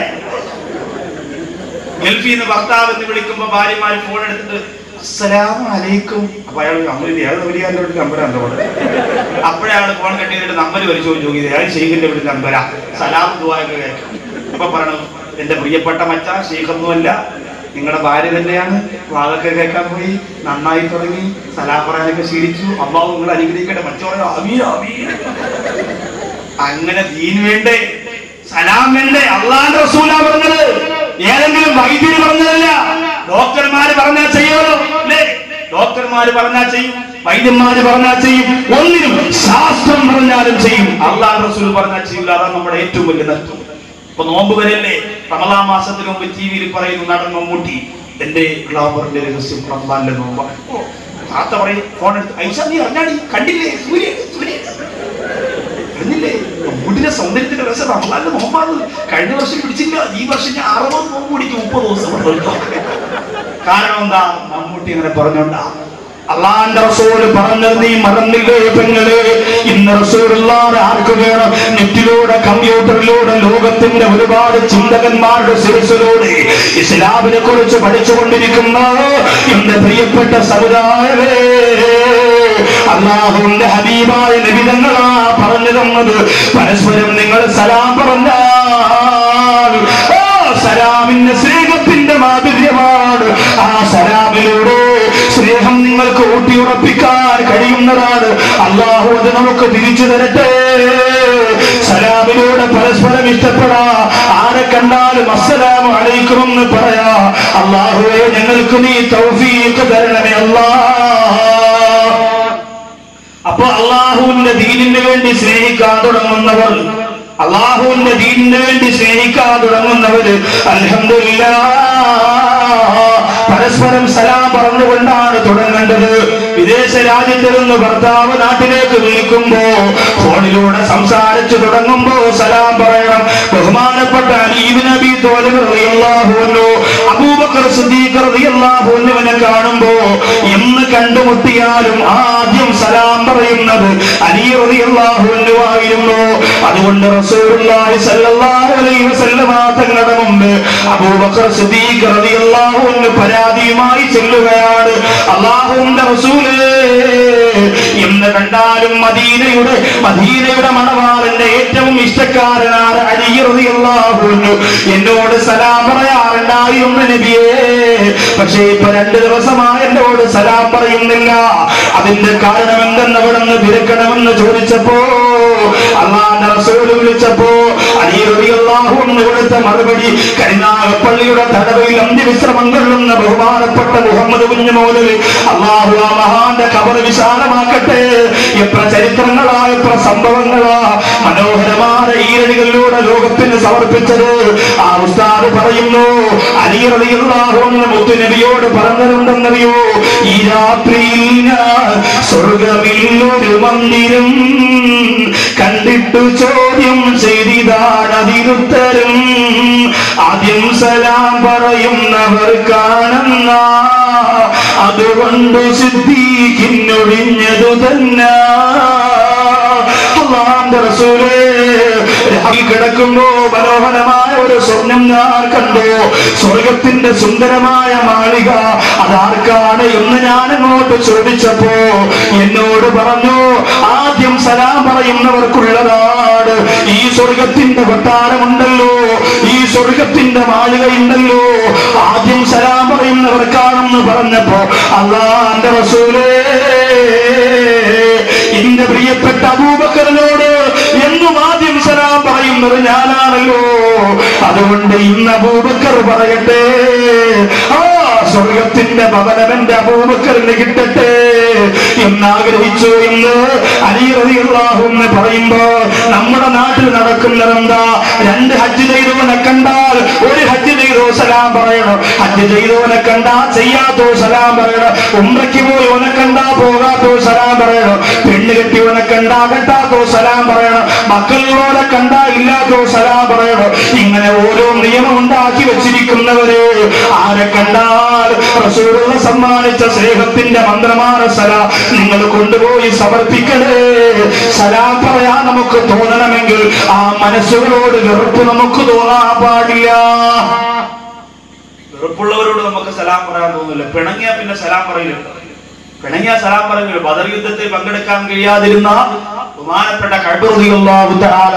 ഗൾഫിൽ നിന്ന് ഭർത്താവ് എന്ന് വിളിക്കുമ്പോ ഭാര്യമാര് ഫോൺ എടുത്തിട്ട് അസ്സലാമു അലൈക്കും അപ്പൊ അയാൾ നമ്പർ ഏത് വലിയാൻ്റെ വീട്ടിൽ നമ്പറാണ് അവിടെ അപ്പോഴാണ് ഫോൺ കട്ട് ചെയ്തിട്ട് നമ്പർ പരിശോധിച്ച് നോക്കിയത് അയാൾ ഷെയ്ഖിന്റെ വീട്ടിൽ നമ്പരാ സലാം ദുവായൊക്കെ കേൾക്കും അപ്പൊ പറഞ്ഞു എന്റെ പ്രിയപ്പെട്ട മച്ച ഷെയ്ഖൊന്നുമല്ല നിങ്ങളുടെ ഭാര്യ തന്നെയാണ് വാതൊക്കെ കേൾക്കാൻ പോയി നന്നായി തുടങ്ങി സലാം പറയാനൊക്കെ ശീലിച്ചു അമ്മാവ് നിങ്ങൾ അനുഗ്രഹിക്കട്ടെ മറ്റു പറഞ്ഞു അമീൻ അമീൻ അങ്ങനെ ദീൻ വേണ്ടേ സലാം വേണ്ടേ അള്ളാന്റെ റസൂലാ പറഞ്ഞത് ഏതെങ്കിലും വൈദ്യര് പറഞ്ഞതല്ല ഡോക്ടർമാര് പറഞ്ഞാൽ ചെയ്യുമല്ലോ അല്ലേ ഡോക്ടർമാര് പറഞ്ഞാൽ ചെയ്യും വൈദ്യന്മാര് പറഞ്ഞാൽ ചെയ്യും ഒന്നിനും ശാസ്ത്രം പറഞ്ഞാലും ചെയ്യും അള്ളാഹ് റസൂൽ പറഞ്ഞാൽ ചെയ്യൂല അതാണ് നമ്മുടെ ഏറ്റവും വലിയ നഷ്ടം ഇപ്പൊ നോമ്പ് വരല്ലേ റമലാ മാസത്തിന് മുമ്പ് ടി വിയിൽ പറയുന്നു നടൻ മമ്മൂട്ടി എന്റെ ഗ്ലാമറിന്റെ രഹസ്യം റമദാനിലെ നോമ്പാണ് ഓ, താത്ത പറയും ഫോൺ എടുത്ത് ഐഷ നീ അറിഞ്ഞാടി കണ്ടില്ലേ സൂര്യൻ സൂര്യൻ അറിഞ്ഞില്ലേ മമ്മൂട്ടിന്റെ സൗന്ദര്യത്തിന്റെ രസം റമദാനിലെ നോമ്പാണ് കഴിഞ്ഞ വർഷം പിടിച്ചില്ല ഈ വർഷം ഞാൻ അറുപത് നോമ്പ് പിടിക്കും മുപ്പത് ദിവസം കൊണ്ട്. കാരണം എന്താ മമ്മൂട്ടി ഇങ്ങനെ പറഞ്ഞോണ്ടാ അള്ളാന്റെ റസൂല് പറഞ്ഞത് നീ മറന്നില്ലേ പെങ്ങളെ ഇന്ന് റസൂലുള്ളാഹ് ആർക്ക് വേണം നെറ്റിലൂടെ കമ്പ്യൂട്ടറിലൂടെ ലോകത്തിന്റെ ഒരുപാട് ചിന്തകന്മാരുടെ ശിരസിലൂടെ ഇസ്ലാമിനെ കുറിച്ച് പഠിച്ചുകൊണ്ടിരിക്കുന്ന എന്റെ പ്രിയപ്പെട്ട സമുദായമേ അള്ളാഹുവിന്റെ ഹബീബായ നിബിതങ്ങളാ പറഞ്ഞു തന്നത് പരസ്പരം നിങ്ങൾ സലാം പറഞ്ഞാൽ ഓ സലാമിന്റെ സ്നേഹത്തിന്റെ മാധുര്യമാണ് ആ സലാമിലൂടെ സ്നേഹം നിങ്ങൾക്ക് ഊട്ടിയുറപ്പിക്കാൻ കഴിയുന്നതാണ് അള്ളാഹു അത് നമുക്ക് തിരിച്ചു തരട്ടെ സലാമിലൂടെ പരസ്പരം ഇഷ്ടപ്പെടാ ആരെ കണ്ടാലും അസ്സലാമു അലൈക്കും എന്ന് പറയാ അള്ളാഹുവെ ഞങ്ങൾക്ക് നീ തൗഫീഖ് തരണമേ അല്ലാ അപ്പൊ അള്ളാഹുവിന്റെ ദീനിന് വേണ്ടി സ്നേഹിക്കാൻ തുടങ്ങുന്നവർ അള്ളാഹുവിന്റെ ദീനിന് വേണ്ടി സ്നേഹിക്കാൻ തുടങ്ങുന്നവര് അൽഹംദുലില്ലാ പരസ്പരം സലാം പറഞ്ഞുകൊണ്ടാണ് തുടങ്ങേണ്ടത് വിദേശ രാജ്യത്തിൽ നിന്ന് ഭർത്താവ് നാട്ടിലേക്ക് വിളിക്കുമ്പോ ഫോണിലൂടെ സംസാരിച്ചു തുടങ്ങുമ്പോ സലാം പറയണം ബഹുമാനപ്പെട്ട അലീബ് നബി തോലുന്നു അബൂബക്കർ സിദ്ദീഖ് റളിയല്ലാഹുവിനെ കാണുമ്പോ എന്ന് കണ്ടുമുട്ടിയാലും ആദ്യം സലാം പറയുന്നത് അലി റളിയല്ലാഹുവിനു ആയിരുന്നു അതുകൊണ്ട് റസൂലുള്ളാഹി സ്വല്ലല്ലാഹു അലൈഹി വസല്ലമ തങ്ങളുടെ മുമ്പ് അബൂബക്കർ സിദ്ദീഖ് റളിയല്ലാഹുവിന് പരാതിയുമായി ചെല്ലുകയാണ് അള്ളാഹുവിന്റെ റസൂലേ എന്ന് കണ്ടാലും മദീനയുടെ മദീനയുടെ മണവാളന്റെ ഏറ്റവും ഇഷ്ടക്കാരനാണ് അലി റളിയല്ലാഹുവിനു എന്നോട് സലാം പറയാറുണ്ടായിരുന്നു നബിയേ പക്ഷേ ഇപ്പൊ രണ്ട് ദിവസമായി എന്നോട് സലാം പറയുന്നില്ല അതിന്റെ കാരണം എന്തെന്ന് അവിടുന്ന് തിരക്കണമെന്ന് ചോദിച്ചപ്പോ അള്ളാന്റെ റസൂല് വിളിച്ചപ്പോ അലി റളിയല്ലാഹു അൻഹു കൊടുത്ത മറുപടി കരുനാഗപ്പള്ളിയുടെ തടവയിൽ അന്ത്യവിശ്രമം കൊള്ളുന്ന ബഹുമാനപ്പെട്ട മുഹമ്മദ് കുഞ്ഞുമോലിൽ അള്ളാഹു ആ മഹാന്റെ കബർ വിശാലമാക്കട്ടെ എത്ര ചരിത്രങ്ങളാ എത്ര സംഭവങ്ങളാ മനോഹരമായ ഈരടികളിലൂടെ ലോകത്തിന് സമർപ്പിച്ചത് ആ ഉസ്താദ് പറയുന്നു അലി റളിയല്ലാഹു അൻഹു മുത്തുനബിയോട് പറഞ്ഞിട്ടുണ്ടെന്നറിയോ ഈ രാത്രിയിൽ ഞാൻ സ്വർഗമില്ലൊരു മന്ദിരം കണ്ടിട്ടു ചോദ്യം ചെയ്തിതാണ് അതിനുത്തരം ആദ്യം സലാം പറയുന്നവർ കാണുന്ന അതുകൊണ്ട് സിദ്ദീഖിനൊഴിഞ്ഞതു തന്നെ അള്ളാന്റെ റസൂലേ രാവിൽ കിടക്കുമ്പോ മനോഹരമായ ഒരു സ്വർണം ഞാൻ കണ്ടു സ്വർഗത്തിന്റെ സുന്ദരമായ മാളിക അതാർക്കാണ് എന്ന് ഞാൻ അങ്ങോട്ട് ചോദിച്ചപ്പോ എന്നോട് പറഞ്ഞു ആദ്യം സലാം പറയുന്നവർക്കുള്ളതാണ് ഈ സ്വർഗത്തിന്റെ കൊട്ടാരമുണ്ടല്ലോ ഈ സ്വർഗത്തിന്റെ മാളികയുണ്ടല്ലോ ആദ്യം സലാം പറയുന്നവർക്കാണെന്ന് പറഞ്ഞപ്പോ അള്ളാന്റെ റസൂലേ എന്റെ പ്രിയപ്പെട്ട അബൂബക്കറിനോട് എന്നും ആദ്യം സലാം പറയുന്നത് ഞാനാണല്ലോ അതുകൊണ്ട് ഇന്ന് അബൂബക്കർ പറയട്ടെ ആ സ്വർഗത്തിന്റെ ഭവനം എന്റെ അബൂബക്കറിന് കിട്ടട്ടെ എന്നാഗ്രഹിച്ചു എന്ന് അലിയറിയാഹു എന്ന് പറയുമ്പോ നമ്മുടെ നാട്ടിൽ നടക്കുന്നതെന്താ രണ്ട് ഹജ്ജ് ചെയ്തവനെ കണ്ടാൽ ഒരു ഹജ്ജ് ചെയ്തോ സലാം പറയണം ഹജ്ജ് ചെയ്തവനെ കണ്ടാ ചെയ്യാത്തോ സലാം പറയണം ഉമ്രയ്ക്ക് പോയി ഓനെ കണ്ടാ പോകാത്തോ സലാം പറയണം പെണ്ണ് കെട്ടിയവനെ കണ്ടാ കെട്ടാത്തോ സലാം പറയണം മക്കളുള്ളവരെ കണ്ടാ ഇല്ലാത്തോ സലാം പറയണം ഇങ്ങനെ ഓരോ നിയമം ഉണ്ടാക്കി വെച്ചിരിക്കുന്നവര് ആരെ കണ്ടാൽ റസൂലുള്ള സമ്മാനിച്ച സ്നേഹത്തിന്റെ മന്ത്രമാണ് സലാം നിങ്ങൾ കൊണ്ടുപോയി സമർപ്പിക്കണേ സലാം പറയാൻ നമുക്ക് തോന്നണമെങ്കിൽ ആ മനസ്സുകളോട് വെറുപ്പ് നമുക്ക് തോന്നാൻ പാടില്ല വെറുപ്പുള്ളവരോട് നമുക്ക് സലാം പറയാൻ തോന്നില്ല പിണങ്ങിയാ പിന്നെ സലാം പറയില്ല പിണങ്ങിയ സലാം പറയില്ല ബദർ യുദ്ധത്തിൽ പങ്കെടുക്കാൻ കഴിയാതിരുന്ന ബഹുമാനപ്പെട്ട കഴുതിയുള്ളാഹു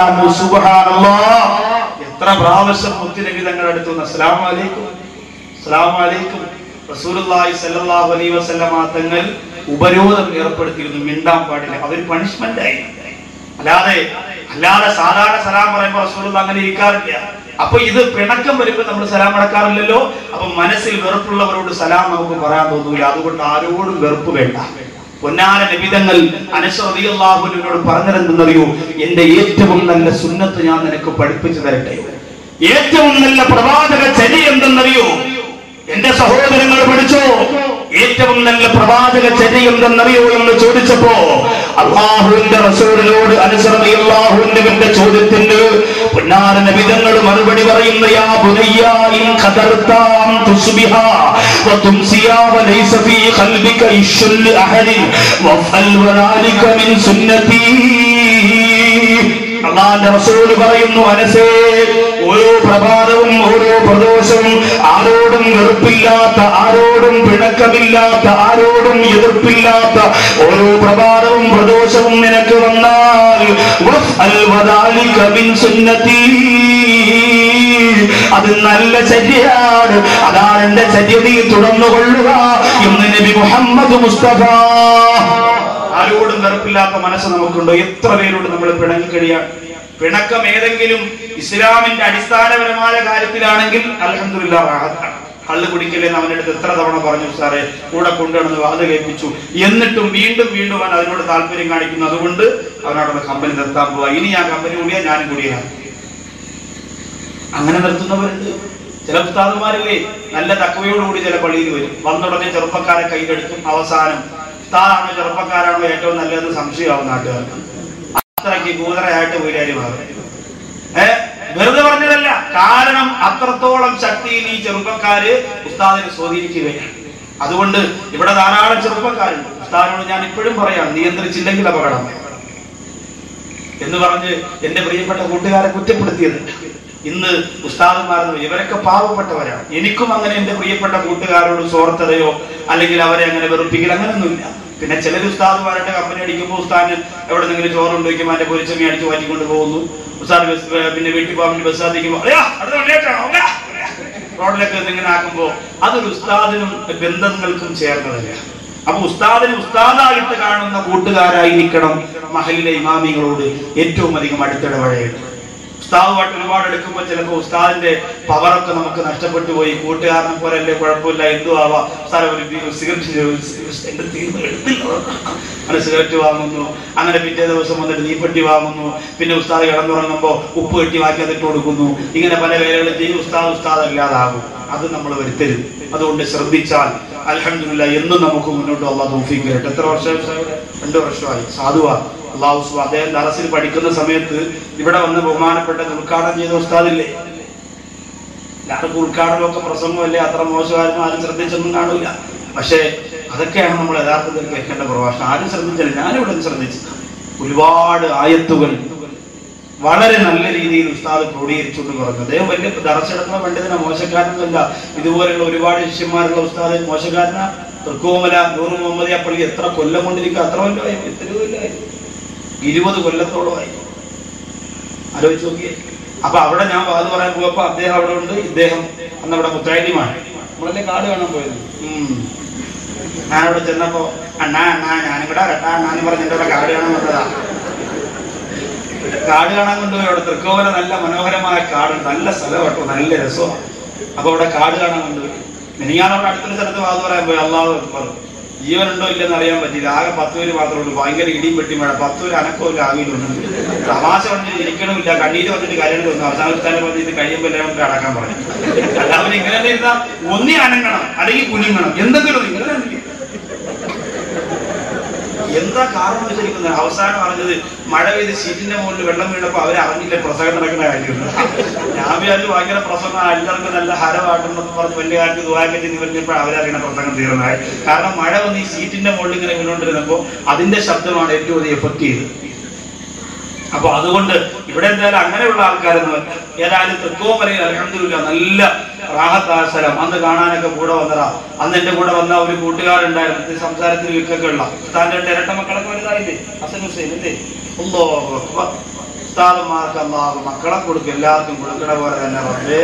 എത്ര പ്രാവശ്യം മുത്തിനബി തങ്ങളുടെ അടുത്ത് വന്ന് അസ്സലാമു അലൈക്കും അസ്സലാമു അലൈക്കും റസൂലുള്ളാഹി സ്വല്ലല്ലാഹു അലൈഹി വസല്ലമ തങ്ങൾ ഉപരോധം ഏർപ്പെടുത്തിയിരുന്നു മിണ്ടാൻ പാടില്ല അതൊരു പണിഷ്മെന്റ് ആയി അല്ലാതെ അല്ലാതെ സാധാരണ സലാം പറയുമ്പോൾ റസൂലുള്ള അങ്ങനെ ഇരിക്കാറില്ല അപ്പൊ ഇത് പിണക്കം വരുമ്പോൾ നമ്മൾ സലാം അടക്കാറില്ലല്ലോ അപ്പൊ മനസ്സിൽ വെറുപ്പുള്ളവരോട് സലാം നമുക്ക് പറയാൻ തോന്നൂല അതുകൊണ്ട് ആരോടും വെറുപ്പ് വേണ്ട പൊന്നാന നിബിതങ്ങൾ അനശ്വറിയാഹുവിനോട് പറഞ്ഞതെന്തെന്നറിയോ എന്റെ ഏറ്റവും നല്ല സുന്നത്ത് ഞാൻ നിനക്ക് പഠിപ്പിച്ചു തരട്ടെ ഏറ്റവും നല്ല പ്രവാചക ചരി എന്തെന്നറിയോ എന്റെ സഹോദരങ്ങൾ പഠിച്ചോ ഏറ്റവും നല്ല പ്രവാചക ചര്യ എന്തെന്നറിയോ എന്ന് ചോദിച്ചപ്പോ അള്ളാഹുവിന്റെ റസൂലിനോട് അനുസരണയുള്ളാഹുവിന്റെ ചോദ്യത്തിന് പൊന്നാര നബിതങ്ങൾ മറുപടി പറയുന്ന യാ ബുനയ്യ ഇൻ ഖദർതാം തുസ്ബിഹ വതുംസിയ വലൈസ ഫീ ഖൽബിക ഇശ്ശുൽ അഹദിൻ വഫൽ വലാലിക മിൻ സുന്നതി അള്ളാന്റെ റസൂല് പറയുന്നു മനസ്സേ ഓരോ പ്രഭാതവും ഓരോ പ്രദോഷവും ആരോടും വെറുപ്പില്ലാത്ത ആരോടും പിണക്കമില്ലാത്ത ആരോടും എതിർപ്പില്ലാത്ത ഓരോ പ്രഭാതവും പ്രദോഷവും നിനക്ക് വന്നാൽ വഫ്അൽ വദാലിക മിൻ സുന്നതി അത് നല്ല ചര്യയാണ് അതാണ് എന്റെ ചര്യ നീ തുടർന്നുകൊള്ളുക എന്ന് നബി മുഹമ്മദ് മുസ്തഫ ആരോടും വെറുപ്പില്ലാത്ത മനസ്സ് നമുക്കുണ്ടോ എത്ര പേരോട് നമ്മൾ പിണങ്ങി കഴിയാൻ പിണക്കം ഏതെങ്കിലും ഇസ്ലാമിന്റെ അടിസ്ഥാനപരമായ കാര്യത്തിലാണെങ്കിൽ അലഹമില്ല റാഹത്താണ് കള്ള് കുടിക്കില്ലെന്ന് അവൻ്റെ അടുത്ത് എത്ര തവണ പറഞ്ഞു സാറേ കൂടെ കൊണ്ടുവന്ന് വാത് കേൾപ്പിച്ചു എന്നിട്ടും വീണ്ടും വീണ്ടും അവൻ അതിനോട് താല്പര്യം കാണിക്കുന്നു അതുകൊണ്ട് അവനോടൊന്ന് കമ്പനി നിർത്താൻ പോവാ ഇനി ഞാൻ കമ്പനി കൂടിയാ ഞാനും കൂടിയാണ് അങ്ങനെ നിർത്തുന്നവരുണ്ട് ചില ഉസ്താദുമാരില്ലേ നല്ല തക്കവയോടുകൂടി ചില പള്ളിയിൽ വരും വന്നുടനെ ചെറുപ്പക്കാരെ കയ്യിലെടുക്കും അവസാനം ഉസ്താദാണോ ചെറുപ്പക്കാരാണോ ഏറ്റവും നല്ലതെന്ന് സംശയമാവും നാട്ടുകാർക്ക് അത്രയ്ക്ക് കൂതറയായിട്ട് വീരാരി മാറും ഏ വെറുതെ പറഞ്ഞതല്ല കാരണം അത്രത്തോളം ശക്തിയിൽ ഈ ചെറുപ്പക്കാര് ഉസ്താദിനെ സ്വാധീനിക്കുകയാണ് അതുകൊണ്ട് ഇവിടെ ധാരാളം ചെറുപ്പക്കാരുണ്ട് ഉസ്താദിനോട് ഞാൻ ഇപ്പോഴും പറയാം നിയന്ത്രിച്ചില്ലെങ്കിൽ അപകടം എന്ന് പറഞ്ഞ് എന്റെ പ്രിയപ്പെട്ട കൂട്ടുകാരെ കുറ്റപ്പെടുത്തിയത് ഇന്ന് ഉസ്താദന്മാരെന്ന് ഇവരൊക്കെ പാവപ്പെട്ടവരാണ് എനിക്കും അങ്ങനെ എന്റെ പ്രിയപ്പെട്ട കൂട്ടുകാരോട് സ്വാർത്ഥതയോ അല്ലെങ്കിൽ അവരെ അങ്ങനെ വെറുപ്പിക്കൽ അങ്ങനെയൊന്നുമില്ല പിന്നെ ചിലർ ഉസ്താദുമാരുടെ കമ്പനി അടിക്കുമ്പോൾ ഉസ്താദിന് എവിടെ നിന്നെങ്കിലും ചോറുണ്ട് വയ്ക്കുമ്പോൾ അതിന്റെ പൊരിച്ചമി അടിച്ച് മാറ്റിക്കൊണ്ട് പോകുന്നു ഉസ്താദ് ബസ് പിന്നെ വീട്ടിൽ പോകാൻ വേണ്ടി ബസ് സാധിക്കുമ്പോൾ അടുത്ത വണ്ടിയായിട്ടാണോ റോഡിലൊക്കെ ഇങ്ങനെ ആക്കുമ്പോ അതൊരു ഉസ്താദിനും ബന്ധങ്ങൾക്കും ചേർന്നതല്ല അപ്പൊ ഉസ്താദിന് ഉസ്താദായിട്ട് കാണുന്ന കൂട്ടുകാരായിരിക്കണം മഹലിലെ ഇമാമികളോട് ഏറ്റവും അധികം അടുത്തിടപഴകേണ്ടത് ഉസ്താദുമായിട്ട് ഒരുപാട് എടുക്കുമ്പോൾ ചിലപ്പോൾ ഉസ്താദിന്റെ പവറൊക്കെ നമുക്ക് നഷ്ടപ്പെട്ടു പോയി കൂട്ടുകാരനെ പോലെ അല്ലേ കുഴപ്പമില്ല എന്തു ആവാ സാറേ ഒരു ബി- സിഗരറ്റ് എന്റെ തീർന്ന് എടുത്തില്ല അങ്ങനെ സിഗരറ്റ് വാങ്ങുന്നു അങ്ങനെ പിറ്റേ ദിവസം വന്നിട്ട് നീപ്പെട്ടി വാങ്ങുന്നു പിന്നെ ഉസ്താദ് കിടന്നുറങ്ങുമ്പോ ഉപ്പ് കെട്ടി വാക്കി അതിട്ട് കൊടുക്കുന്നു ഇങ്ങനെ പല വേലകളും ചെയ്യും ഉസ്താദ് ഉസ്താദ് അല്ലാതാകും അത് നമ്മൾ വരുത്തരുത് അതുകൊണ്ട് ശ്രദ്ധിച്ചാൽ അലഹമില്ല എന്നും നമുക്ക് മുന്നോട്ട് അള്ളാഹ് തോഫിക്ക് കേട്ടോ എത്ര വർഷം രണ്ടു വർഷമായി സാധുവാ അള്ളാഹു സു- അദ്ദേഹം ദറസിൽ പഠിക്കുന്ന സമയത്ത് ഇവിടെ വന്ന് ബഹുമാനപ്പെട്ട ഉദ്ഘാടനം ചെയ്ത ഉസ്താദില്ലേ എല്ലാവർക്കും ഉദ്ഘാടനമൊക്കെ പ്രസംഗമല്ലേ അത്ര മോശമായിരുന്നു ആരും ശ്രദ്ധിച്ചൊന്നും കാണൂല പക്ഷേ അതൊക്കെയാണ് നമ്മൾ യഥാർത്ഥത്തിൽ കേൾക്കേണ്ട പ്രഭാഷണം ആരും ശ്രദ്ധിച്ചില്ല ഞാനിവിടെ ശ്രദ്ധിച്ചില്ല ഒരുപാട് ആയത്തുകൾ വളരെ നല്ല രീതിയിൽ ഉസ്താദ് ക്രോഡീകരിച്ചുകൊണ്ട് പറഞ്ഞു അദ്ദേഹം വലിയ ദർശനത്തിന പണ്ഡിതന മോശക്കാരനല്ല ഇതുപോലെയുള്ള ഒരുപാട് ശിഷ്യന്മാരുള്ള ഉസ്താദ് മോശക്കാരന തൃക്കോമല നൂറ് മുഹമ്മദിയ പള്ളി എത്ര കൊല്ലം കൊണ്ടിരിക്കുക അത്ര കൊല്ലമായി എത്ര കൊല്ലമായി ഇരുപത് കൊല്ലത്തോളമായി ആലോചിച്ച് നോക്കിയേ അപ്പൊ അവിടെ ഞാൻ വാത് പറയാൻ പോയപ്പോ അദ്ദേഹം അവിടെ ഉണ്ട് ഇദ്ദേഹം അന്ന് അവിടെ മുത്തായിമാണ് നമ്മളല്ലേ കാട് കാണാൻ പോയത് ഉം. ഞാനവിടെ ചെന്നപ്പോ അണ്ണാ അണ്ണാ ഞാനും കൂടെ കെട്ടാ അണ്ണാന്ന് പറഞ്ഞിട്ട് അവിടെ കാട് കാണാൻ വന്നതാ കാട് കാണാൻ കൊണ്ടുപോയി അവിടെ തൃക്കോവല നല്ല മനോഹരമായ കാട് നല്ല സ്ഥലം കേട്ടോ നല്ല രസമാണ് അപ്പൊ അവിടെ കാട് കാണാൻ കൊണ്ടുപോയി ഞാൻ അവിടെ അടുത്തൊരു സ്ഥലത്ത് വാത് പറയാൻ പോയി അള്ളാഹു അക്ബർ ജീവനുണ്ടോ ഇല്ലെന്ന് അറിയാൻ പറ്റില്ല ആകെ പത്ത് പേര് മാത്രമേ ഉള്ളൂ ഭയങ്കര ഇടിയും വെട്ടി മഴ പത്ത് പേര് അനക്കമില്ല ആവിയിലുണ്ട് തമാശ പറഞ്ഞിട്ട് ഇരിക്കണമില്ല കണ്ണീര് വന്നിട്ട് കരയണം തോന്നുന്നു അവസാന തന്നെ പറഞ്ഞ് ഇത് കഴിയുമ്പോൾ എല്ലാം നമുക്ക് അടക്കാൻ പറഞ്ഞു അല്ല അവൻ ഇങ്ങനെ തന്നെ ഇരുന്നാ ഒന്നി അനങ്ങണം അല്ലെങ്കിൽ കുനിങ്ങണം എന്തെങ്കിലും ഒന്ന് ഇങ്ങനെ തന്നെ ഇരിക്കും. എന്താ കാരണം വെച്ചിരിക്കുന്നത് അവസാനം പറഞ്ഞത് മഴ പെയ്ത് സീറ്റിന്റെ മുകളിൽ വെള്ളം വീണപ്പോ അവർ അറിഞ്ഞില്ല പ്രസംഗം നടക്കുന്ന കാര്യം ഞാൻ വിചാരിച്ചു ഭയങ്കര പ്രസംഗം എല്ലാവർക്കും നല്ല ഹരമായിട്ടുണ്ടെന്ന് പറഞ്ഞ് വലിയ കാലത്ത് ദുബായക്കറ്റി നിവരുന്നപ്പോൾ അവരറിയണ പ്രസംഗം തീർന്നതായി കാരണം മഴ വന്ന് ഈ സീറ്റിന്റെ മുകളിൽ ഇങ്ങനെ വീണോണ്ടിരുന്നപ്പോ അതിന്റെ ശബ്ദമാണ് ഏറ്റവും അധികം എഫക്ട് ചെയ്തത് അപ്പൊ അതുകൊണ്ട് ഇവിടെ എന്തായാലും അങ്ങനെയുള്ള ആൾക്കാരൊന്നും ഏതായാലും തൃക്കോമലയിൽ അലഹമില്ല നല്ല റാഹത്തായ സ്ഥലം അന്ന് കാണാനൊക്കെ കൂടെ വന്നതാ അന്ന് എന്റെ കൂടെ വന്ന ഒരു കൂട്ടുകാരുണ്ടായിരുന്നു ഇത് സംസാരത്തിൽ വിൽക്കൊക്കെ ഉള്ള ഉസ്താദിന്റെ രണ്ട് ഇരട്ട മക്കളൊക്കെ വലുതായില്ലേ ഹസൻ ഹുസൈൻ അല്ലേ അല്ലാഹു അക്ബർ. ഉസ്താദന്മാർക്ക് അള്ളാഹു മക്കളെ കൊടുക്കും എല്ലാവർക്കും കൊടുക്കണ പോലെ തന്നെ റബ്ബേ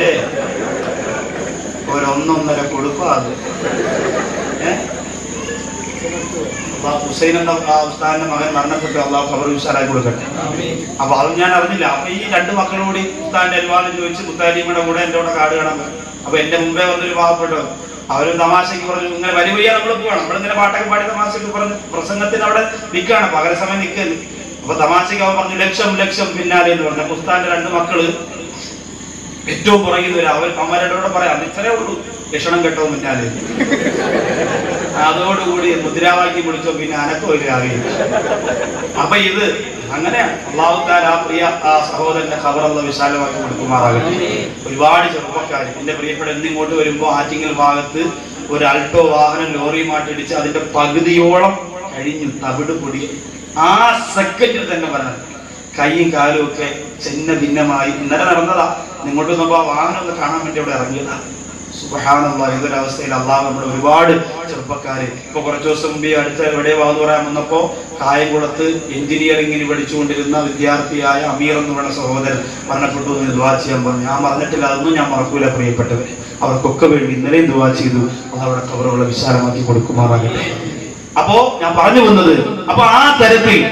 ഒരൊന്നൊന്നര കൊടുക്കുക അത് ഏഹ് അള്ളാഹു ഹുസൈൻ എന്ന ആ ഉസ്താദിന്റെ മകൻ മരണപ്പെട്ടു അള്ളാഹു ഖബർ വിശാലായി കൊടുക്കട്ടെ അപ്പൊ അതും ഞാൻ അറിഞ്ഞില്ല അപ്പൊ ഈ രണ്ട് മക്കളും കൂടി ഉസ്താദിന്റെ അനുവാദം ചോദിച്ച് മുത്താലിയുടെ കൂടെ എന്റെ കൂടെ കാട് കാണാൻ പോയി അപ്പൊ എന്റെ മുമ്പേ വന്നൊരു പാവപ്പെട്ടു അവര് തമാശക്ക് പറഞ്ഞു ഇങ്ങനെ വലിയ വലിയ നമ്മൾ പോവാണ് നമ്മളിങ്ങനെ പാട്ടൊക്കെ പാടി തമാശക്ക് പറഞ്ഞ് പ്രസംഗത്തിന് അവിടെ നിൽക്കുകയാണ് പകര സമയം നിൽക്കുന്നു അപ്പൊ തമാശക്ക് അവൻ പറഞ്ഞു ലക്ഷം ലക്ഷം പിന്നാലെ എന്ന് പറഞ്ഞു അപ്പൊ ഉസ്താദിന്റെ രണ്ട് മക്കള് ഏറ്റവും പുറകിൽ വരും അവർ അമ്മരുടെ കൂടെ പറയാം "അത് ഇത്രേ ഉള്ളൂ ലക്ഷണം കെട്ടോ മുന്നാലെ അതോടുകൂടി മുദ്രാവാക്യം വിളിച്ചോ പിന്നെ അനക്കോ ഇല്ല അറിയില്ല അപ്പൊ ഇത് അങ്ങനെയാണ് അള്ളാഹുത്താൽ ആ പ്രിയ ആ സഹോദരന്റെ ഖബറുള്ള വിശാലമാക്കി കൊടുക്കുമാറാകട്ടെ ഒരുപാട് ചെറുപ്പക്കാർ എന്റെ പ്രിയപ്പെട്ട ഇന്ന് ഇങ്ങോട്ട് വരുമ്പോ ആറ്റിങ്ങൽ ഭാഗത്ത് ഒരു അൾട്ടോ വാഹനം ലോറിയുമായിട്ട് ഇടിച്ച് അതിന്റെ പകുതിയോളം കഴിഞ്ഞു തവിട് പൊടി ആ സെക്കൻഡിൽ തന്നെ പറഞ്ഞത് കൈയും കാലും ഒക്കെ ചിന്ന ഭിന്നമായി ഇന്നലെ നടന്നതാ ഇങ്ങോട്ട് വന്നപ്പോ ആ വാഹനം ഒന്ന് കാണാൻ വേണ്ടി അവിടെ ഇറങ്ങിയതാ സുബഹാനുള്ള ഇതൊരവസ്ഥയിൽ അള്ളാഹ് നമ്മുടെ ഒരുപാട് ചെറുപ്പക്കാര് ഇപ്പൊ കുറച്ചു ദിവസം മുമ്പ് ഈ അടുത്ത എവിടെ വാന്ന് പറയാൻ വന്നപ്പോ കായംകുളത്ത് എഞ്ചിനീയറിംഗിന് പഠിച്ചുകൊണ്ടിരുന്ന വിദ്യാർത്ഥിയായ അമീർ എന്ന് പറയുന്ന സഹോദരൻ മരണപ്പെട്ടു എന്ന് ദുവാ ചെയ്യാൻ പറഞ്ഞു ഞാൻ പറഞ്ഞിട്ടില്ല അതൊന്നും ഞാൻ മറക്കൂല പ്രിയപ്പെട്ടവർ അവർക്കൊക്കെ വേണ്ടി ഇന്നലെയും ദുവാ ചെയ്തു അത് അവിടെ കവറുകളെ വിശാലമാക്കി കൊടുക്കുമാറാകട്ടെ അപ്പോ ഞാൻ പറഞ്ഞു വന്നത് അപ്പൊ ആ തരത്തിൽ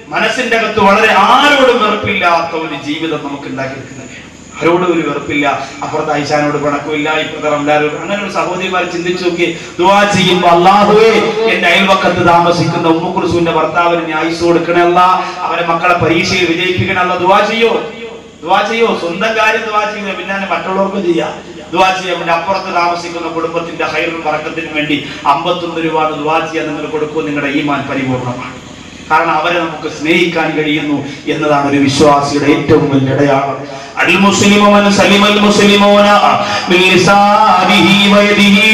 മനസ്സിന്റെ അകത്ത് വളരെ ആരോടും വെറുപ്പില്ലാത്ത ഒരു ജീവിതം നമുക്ക് ഉണ്ടാക്കിയെടുക്കുന്നത് ആരോടും ഒരു വെറുപ്പില്ല അപ്പുറത്ത് ഐശാനോട് പിണക്കമില്ല ഇപ്പുറത്തെ റംലാരോട് അങ്ങനെ ഒരു സഹോദരിമാർ ചിന്തിച്ചു നോക്കി ദുവാ ചെയ്യുമ്പോ അള്ളാഹുവേ എന്റെ അയൽവക്കത്ത് താമസിക്കുന്ന ഉമ്മുക്കുറുസുവിന്റെ ഭർത്താവിന് ഞാൻ ആയുസ് കൊടുക്കണല്ല അവരെ മക്കളെ പരീക്ഷയിൽ വിജയിപ്പിക്കണല്ല ദുവാ ചെയ്യോ ദുവാ ചെയ്യോ സ്വന്തം കാര്യം ദുവാ ചെയ്യുക പിന്നെ മറ്റുള്ളവർക്ക് ചെയ്യാം ദുവാ ചെയ്യാൻ വേണ്ടി അപ്പുറത്ത് താമസിക്കുന്ന കുടുംബത്തിന്റെ ഹൈറും പറക്കത്തിനും വേണ്ടി അമ്പത്തൊന്ന് രൂപ ദുവാ ചെയ്യാൻ നിങ്ങൾ കൊടുക്കുമ്പോൾ നിങ്ങളുടെ ഈമാൻ പരിപൂർണമാണ് കാരണം അവരെ നമുക്ക് സ്നേഹിക്കാൻ കഴിയുന്നു എന്നതാണ് ഒരു വിശ്വാസിയുടെ ഏറ്റവും വലിയ അടയാളം അൽ മുസ്ലിമു മൻ സലിമൽ മുസ്ലിമൂന മിൻ ലിസാനിഹി വയദിഹി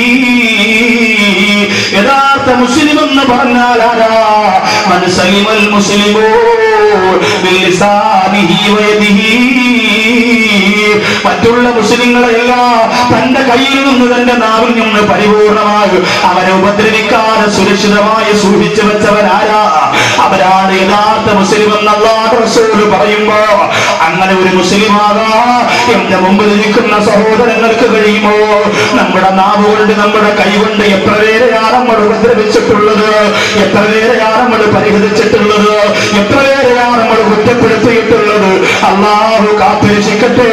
യഥാർത്ഥ മുസ്ലിം എന്ന് പറഞ്ഞാൽ ആരാ മൻ സലിമൽ മുസ്ലിമൂ മിൻ ലിസാനിഹി വയദിഹി മറ്റുള്ള മുസ്ലിങ്ങളെല്ലാം തന്റെ കയ്യിൽ നിന്ന് തന്റെ നാവിൽ നിന്ന് പരിപൂർണമായി അവരെ ഉപദ്രവിക്കാതെ സുരക്ഷിതമായി സൂക്ഷിച്ചു വെച്ചവരാരാ അവരാണ് യഥാർത്ഥ മുസ്ലിം എന്നല്ലാതെ റസൂല് പറയുമ്പോ അങ്ങനെ ഒരു മുസ്ലിമാകാ എന്റെ മുമ്പിൽ നിൽക്കുന്ന സഹോദരങ്ങൾക്ക് കഴിയുമോ നമ്മുടെ നാവ് കൊണ്ട് നമ്മുടെ കൈ കൊണ്ട് എത്ര പേരെയാണ് നമ്മൾ ഉപദ്രവിച്ചിട്ടുള്ളത് എത്ര പേരെയാണ് നമ്മൾ പരിഹരിച്ചിട്ടുള്ളത് എത്ര പേരെയാണ് നമ്മൾ കുറ്റപ്പെടുത്തിയിട്ടുള്ളത് അള്ളാഹു കാത്തിരക്ഷിക്കട്ടെ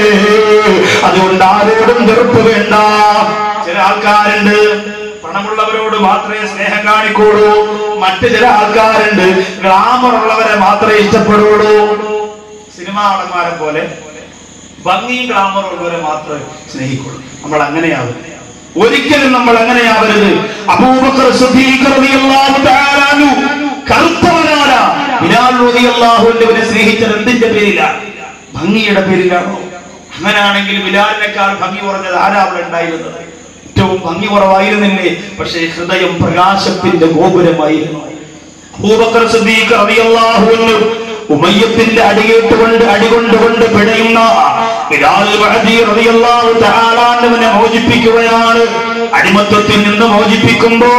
അതുകൊണ്ട് ആരോടും വെറുപ്പ് വേണ്ട ചില ആൾക്കാരുണ്ട് പണമുള്ളവരോട് മാത്രമേ സ്നേഹം കാണിക്കുള്ളൂ മറ്റു ചില ആൾക്കാരുണ്ട് ഗ്ലാമർ ഉള്ളവരെ മാത്രമേ ഇഷ്ടപ്പെടുള്ളൂ സിനിമാ നടന്മാരെ പോലെ ഭംഗി ഗ്ലാമർ ഉള്ളവരെ മാത്രമേ സ്നേഹിക്കുള്ളൂ നമ്മൾ അങ്ങനെയാവില്ല ഒരിക്കലും നമ്മൾ അങ്ങനെയാവരുത് അബൂബക്കർ സിദ്ദീഖ് റളിയല്ലാഹു തആല അൻഹു കറുത്തവനാണ് ബിലാൽ റളിയല്ലാഹുവിനെ സ്നേഹിച്ചത് എന്തിന്റെ പേരിലാണ് ഭംഗിയുടെ പേരിലാണോ അങ്ങനെയാണെങ്കിൽ ബിലാലിനേക്കാൾ ഭംഗി കുറഞ്ഞത് ആരാ അവിടെ ഉണ്ടായിരുന്നത് ഏറ്റവും ഭംഗി കുറവായിരുന്നില്ലേ പക്ഷേ ഹൃദയം പ്രകാശത്തിന്റെ ഗോപുരമായിരുന്നു അബൂബക്കർ സിദ്ദീഖ് റളിയല്ലാഹു അൻഹു ഉമയ്യത്തിന്റെ അടിയേറ്റുകൊണ്ട് അടികൊണ്ടുകൊണ്ട് പിടയുന്ന ബിലാൽ വഅദി റളിയല്ലാഹു തആല അൻഹുവിനെ മോചിപ്പിക്കുകയാണ് അടിമത്വത്തിൽ നിന്ന് മോചിപ്പിക്കുമ്പോ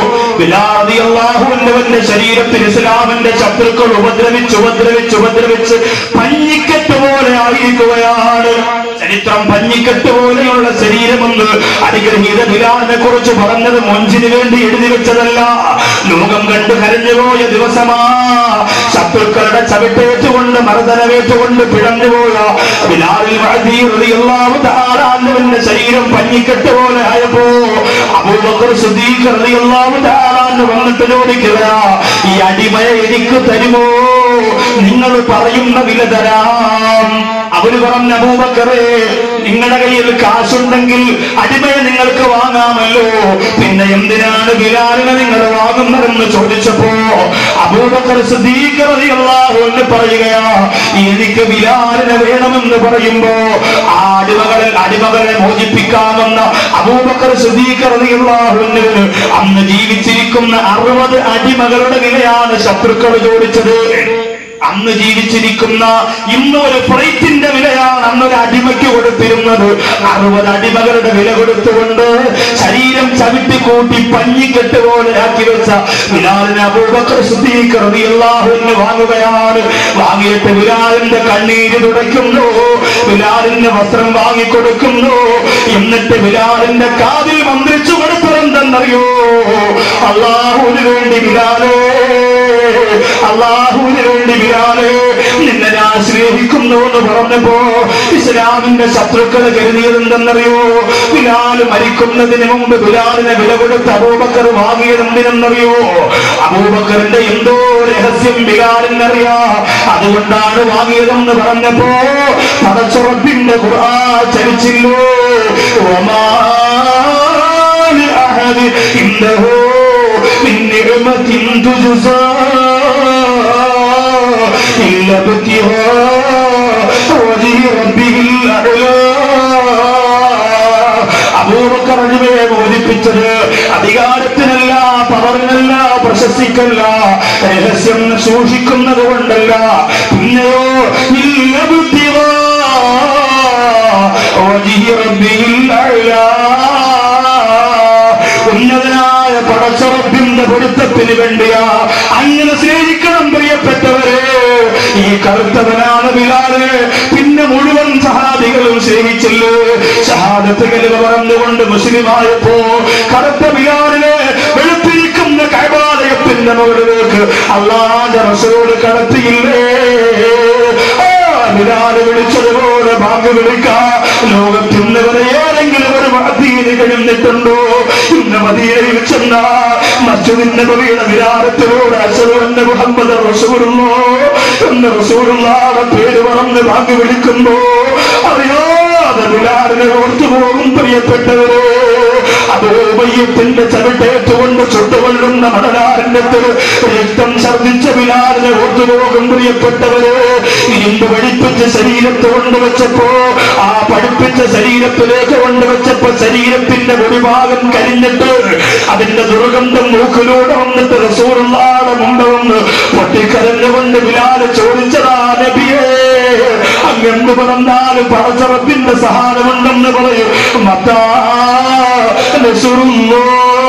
ബിലാൽ റളിയല്ലാഹു അൻഹുവിന്റെ ശരീരത്തിൽ ഇസ്ലാമിന്റെ ശത്രുക്കൾ ഉപദ്രവിച്ച് ഉപദ്രവിച്ച് ഉപദ്രവിച്ച് പഞ്ഞിക്കെട്ട് പോലെ ആയിരിക്കുകയാണ് ചരിത്രം പഞ്ഞിക്കെട്ട് പോലെയുള്ള ശരീരമെന്ന് അനുഗ്രഹീത ബിലാലിനെ കുറിച്ച് പറഞ്ഞത് മൊഞ്ചിന് വേണ്ടി എഴുതി വെച്ചതല്ല ലോകം കണ്ട് കരഞ്ഞുപോയ ദിവസമാ ശത്രുക്കളുടെ ചവിട്ടേറ്റുകൊണ്ട് മർദ്ദനവേറ്റുകൊണ്ട് പിഴഞ്ഞുപോയ ബിലാലിൽ വഅദി റളിയല്ലാഹു തആല അൻഹുവിന്റെ ശരീരം പഞ്ഞിക്കെട്ട് പോലെ ആയപ്പോ അബൂബക്കർ സിദ്ദീഖ് റളിയല്ലാഹു തആല അൻഹു വന്നിട്ട് ചോദിക്കുക ഈ അടിമയെ എനിക്ക് തരുമോ നിങ്ങൾ പറയുന്ന വില തരാം അവര് പറഞ്ഞ അബൂബക്കറേ നിങ്ങളുടെ കയ്യിൽ കാശുണ്ടെങ്കിൽ അടിമയെ നിങ്ങൾക്ക് വാങ്ങാമല്ലോ പിന്നെ എന്തിനാണ് ബിലാലിനെ നിങ്ങൾ വാങ്ങുന്നതെന്ന് ചോദിച്ചപ്പോ അബൂബക്കർ സിദ്ദീഖ് റളിയല്ലാഹു അൻഹു പറയുകയാ എനിക്ക് ബിലാലിനെ വേണമെന്ന് പറയുമ്പോ ആ അടിമകളെ അടിമകളെ മോചിപ്പിക്കാമെന്ന അബൂബക്കർ സിദ്ദീഖ് റളിയല്ലാഹു അൻഹുവിന് അന്ന് ജീവിച്ചിരിക്കുന്ന അറുപത് അടിമകളുടെ വിലയാണ് ശത്രുക്കൾ ചോദിച്ചത് അന്ന് ജീവിച്ചിരിക്കുന്ന ഇന്ന് ഒരു ഫ്ലൈറ്റിന്റെ വിലയാണ് അന്നൊരു അടിമയ്ക്ക് കൊടുത്തിരുന്നത് അറുപത് അടിമകളുടെ വില കൊടുത്തുകൊണ്ട് ശരീരം ചവിട്ടി കൂട്ടി പഞ്ഞിക്കെട്ട് പോലെ ആക്കി വെച്ച ബിലാലിനെ അബൂബക്കർ സിദ്ദീഖ് റളിയല്ലാഹു അൻഹു വാങ്ങുകയാണ് വാങ്ങിയിട്ട് ബിലാലിന്റെ കണ്ണീര് തുടയ്ക്കുന്നു ബിലാലിന്റെ വസ്ത്രം വാങ്ങിക്കൊടുക്കുന്നു എന്നിട്ട് ബിലാലിന്റെ കാതിൽ മന്ത്രിച്ചു കൊടുത്തതെന്തെന്നറിയോ അള്ളാഹുവിന് വേണ്ടി ബിലാലേ അള്ളാഹുവിന് വേണ്ടി ബിലാലേ നിന്നെ ഞാൻ സ്നേഹിക്കുന്നു എന്ന് പറഞ്ഞപ്പോ ഇസ്ലാമിന്റെ ശത്രുക്കൾ കരുതിയതെന്തെന്നറിയോ ബിലാൽ മരിക്കുന്നതിന് മുമ്പ് ബിലാലിനെ വില കൊടുത്ത് അബൂബക്കർ വാങ്ങിയത് എന്തിനെന്നറിയോ അബൂബക്കറിന്റെ എന്തോ രഹസ്യം ബിലാലിനറിയാ അതുകൊണ്ടാണ് വാങ്ങിയതെന്ന് പറഞ്ഞപ്പോ പടച്ചുറപ്പിന്റെ ഖുർആ ചരിച്ചില്ലോ ഒമാ لأحد عنده من نعمة تجزى إلا ابتغاء وجه ربه الأعلى അബൂബക്കർ അടിമയെ ബോധിപ്പിച്ചത് അധികാരത്തിനല്ല പവറിനല്ല പ്രശസ്തിക്കല്ല രഹസ്യം സൂക്ഷിക്കുന്നത് കൊണ്ടല്ല പിന്നെയോ ഇല്ല ബുദ്ധിവാ وجه ربه الأعلى ഉന്നതനായ പടച്ചറപ്പിന്റെ പൊരുത്തത്തിന് വേണ്ടിയാ അങ്ങനെ സ്നേഹിക്കണം പ്രിയപ്പെട്ടവരെ ഈ കറുത്തവനാണ് ബിലാല് പിന്നെ മുഴുവൻ സഹാബികളും സ്നേഹിച്ചില്ലേ ഷഹാദത്ത് കലിമ പറഞ്ഞുകൊണ്ട് മുസ്ലിമായപ്പോ കറുത്ത ബിലാലിനെ വെളുപ്പിരിക്കുന്ന കൈവാലയത്തിന്റെ കട്ടിലിന്റെ മുകളിലേക്ക് അള്ളാന്റെ റസൂല് കടത്തിയില്ലേ ആ, ബിലാല് വിളിച്ചതുപോലെ ബാങ്ക് വിളിക്കാം ലോകത്തിന് വരെ ഏതെങ്കിലും ഒരു മഹദീന് കഴിഞ്ഞിട്ടുണ്ടോ ഇന്ന് മദീനയിൽ ചെന്ന മസ്ജിദിന്റെ നബിയുടെ വിരാരത്തിലൂടെ അസറുവിന്റെ മുഹമ്മദ് റസൂലുള്ളോ എന്ന് റസൂലുള്ളാടെ പേര് പറഞ്ഞ് ബാങ്ക് വിളിക്കുമ്പോ അറിയാതെ ബിലാലിനെ ഓർത്തു പോകും പ്രിയപ്പെട്ടവരെ അതോ മയ്യത്തിന്റെ ചവിട്ടേറ്റുകൊണ്ട് ചുട്ടുകൊള്ളുന്ന മണലാറിന്റെ രക്തം ഛർദിച്ച ബിലാലിനെ ഓർത്തുപോകും പ്രിയപ്പെട്ടവരെ ഇരുമ്പ് പഠിപ്പിച്ച ശരീരത്ത് കൊണ്ടുവച്ചപ്പോ ആ പഠിപ്പിച്ച ശരീരത്തിലേക്ക് കൊണ്ടുവച്ചപ്പോ ശരീരത്തിന്റെ ഒരു ഭാഗം കരിഞ്ഞിട്ട് അതിന്റെ ദുർഗന്ധം മൂക്കിലൂടെ വന്നിട്ട് റസൂറുള്ളാടെ മുമ്പ് വന്ന് പൊട്ടിക്കരഞ്ഞുകൊണ്ട് ബിലാല് ചോദിച്ചതാ നബിയേ അങ്ങെന്ത് പറഞ്ഞാലും പറച്ചറപ്പിന്റെ സഹായമുണ്ടെന്ന് പറയും മത്താ നസുറുള്ളോ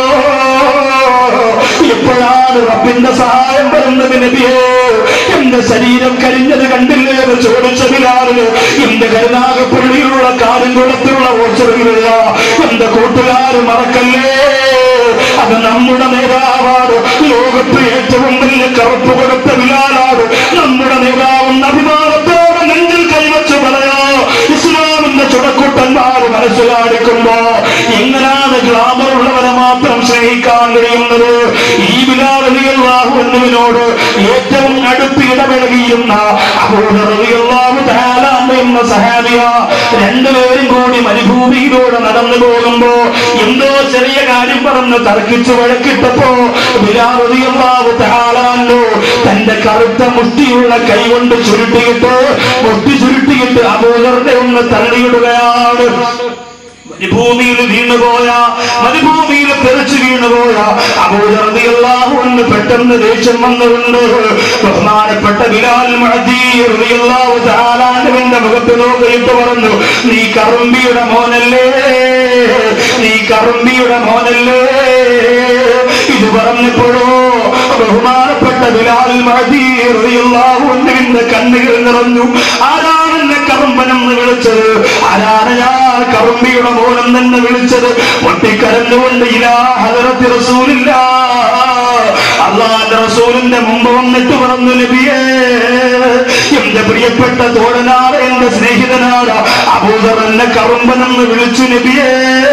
എപ്പോഴാണ് റബ്ബിന്റെ സഹായം വരുന്നത് നബിയേ എന്റെ ശരീരം കരിഞ്ഞത് കണ്ടില്ലേ എന്ന് ചോദിച്ച ബിലാലിന് എന്റെ കരുനാഗപ്പള്ളിയിലുള്ള കാലിൻകുളത്തിലുള്ള ഓച്ചറിയിലുള്ള എന്റെ കൂട്ടുകാര് മറക്കല്ലേ അത് നമ്മുടെ നേതാവാണ് ലോകത്ത് ഏറ്റവും വലിയ കറുപ്പ് കൊടുത്ത ബിലാലാണ് നമ്മുടെ നേതാവെന്ന അഭിമാനത്തോടെ നെഞ്ചിൽ കൈവച്ച് പറയാ ഇസ്ലാമിന്റെ ചുടക്കുട്ടന്മാർ മനസ്സിലാടിക്കുമ്പോ എങ്ങനെയാണ് ഗ്ലാമർ ഉള്ളവരെ മാത്രം സ്നേഹിക്കാൻ കഴിയുന്നത് ഈ ബിലാലിയാഹുവിനോട് ഏറ്റവും അടുത്ത് ഇടപഴകിയുന്ന അബൂദറിയാഹു താലാമ്പ എന്ന സഹാബിയ രണ്ടുപേരും കൂടി മരുഭൂമിയിലൂടെ നടന്നു പോകുമ്പോ എന്തോ ചെറിയ കാര്യം പറഞ്ഞ് തർക്കിച്ച് വഴക്കിട്ടപ്പോ ബിലാറിയാഹു താലാലോ തന്റെ കറുത്ത മുഷ്ടിയുള്ള കൈ കൊണ്ട് ചുരുട്ടിയിട്ട് മുഷ്ടി ചുരുട്ടിയിട്ട് അബൂദറിനെ ഒന്ന് തള്ളിയിടുകയാണ് മരുഭൂമിയിൽ വീണുപോയ മരുഭൂമിയിൽ തെറിച്ചു വീണുപോയ അബൂദർദിയല്ലാഹു എന്ന് പെട്ടെന്ന് ദേഷ്യം വന്നുകൊണ്ട് ബഹുമാനപ്പെട്ട ബിലാൽ മഹദീറിയല്ലാഹു താലാനുവിന്റെ മുഖത്ത് നോക്കിയിട്ട് പറഞ്ഞു നീ കറുമ്പിയുടെ മോനല്ലേ നീ കറുമ്പിയുടെ മോനല്ലേ ഇത് പറഞ്ഞപ്പോഴോ ബഹുമാനപ്പെട്ട ബിലാൽ മഹദീറിയല്ലാഹുവിന്റെ കണ്ണുകൾ നിറഞ്ഞു ആരാണ് എന്നെ കറുമ്പനെന്ന് വിളിച്ചത് ആരാണ് ഞാൻ കറുമ്പിയുടെ മോനം തന്നെ വിളിച്ചത് പൊട്ടിക്കരഞ്ഞുകൊണ്ട് ഇലാ ഹദറത്തി റസൂലില്ല അള്ളാന്റെ റസൂലിന്റെ മുമ്പ് വന്നിട്ട് പറഞ്ഞു നബിയേ എന്റെ പ്രിയപ്പെട്ട തോഴനാണ് എന്റെ സ്നേഹിതനാണ് അബൂദർ എന്നെ കറുമ്പനെന്ന് വിളിച്ചു നബിയേ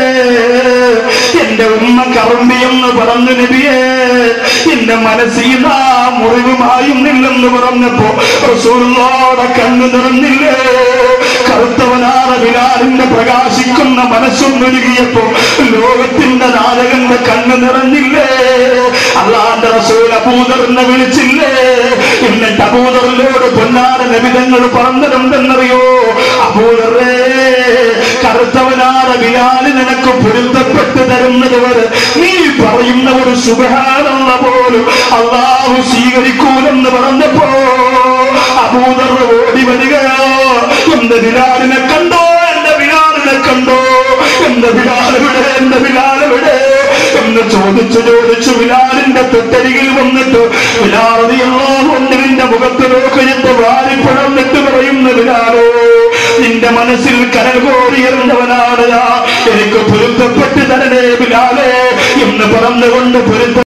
എന്റെ ഉമ്മ കറുമ്പിയെന്ന് പറഞ്ഞു നബിയേ എന്റെ മനസ്സിൽ ആ മുറിവുമായുന്നില്ലെന്ന് പറഞ്ഞപ്പോ റസൂലോടെ കണ്ണു നിറഞ്ഞില്ലേ കറുത്തവനാണ് ബിലാലിന്റെ പ്രകാശിക്കുന്ന മനസ്സൊന്നൊരുകിയപ്പോ ലോകത്തിന്റെ നായകന്റെ കണ്ണ് നിറഞ്ഞില്ലേ അള്ളാന്റെ റസൂൽ അബൂദറിനെ വിളിച്ചില്ലേ എന്നിട്ട് അബൂദറിനോട് പൊന്നാര നബിതങ്ങൾ പറഞ്ഞതെന്തെന്നറിയോ അബൂദറേ കറുത്തവനാണ് ബിലാല് നിനക്ക് പൊരുത്തപ്പെട്ട് തരുന്നത് വരെ നീ പറയുന്ന ഒരു സുഖാനുള്ള പോലും അള്ളാഹു സ്വീകരിക്കൂലെന്ന് പറഞ്ഞപ്പോ അബൂദർ ഓടി വരികയോ എന്റെ ബിലാലിനെ കണ്ടോ എന്റെ ബിലാലിനെ കണ്ടോ എന്റെ ബിലാലെവിടെ എന്റെ ബിലാലെവിടെ എന്ന് ചോദിച്ചു ചോദിച്ചു ബിലാലിന്റെ തൊട്ടരികിൽ വന്നിട്ട് ബിലാറിയല്ലോ ഒന്നിന്റെ മുഖത്ത് നോക്കിയിട്ട് വാരിപ്പഴന്നിട്ട് പറയുന്ന ബിലാലോ നിന്റെ മനസ്സിൽ കരൽ കോരിയിരുന്നവനാണ് ഞാൻ എനിക്ക് പൊരുത്തപ്പെട്ട് തരണേ ബിലാലേ എന്ന് പറഞ്ഞുകൊണ്ട് പൊരുത്ത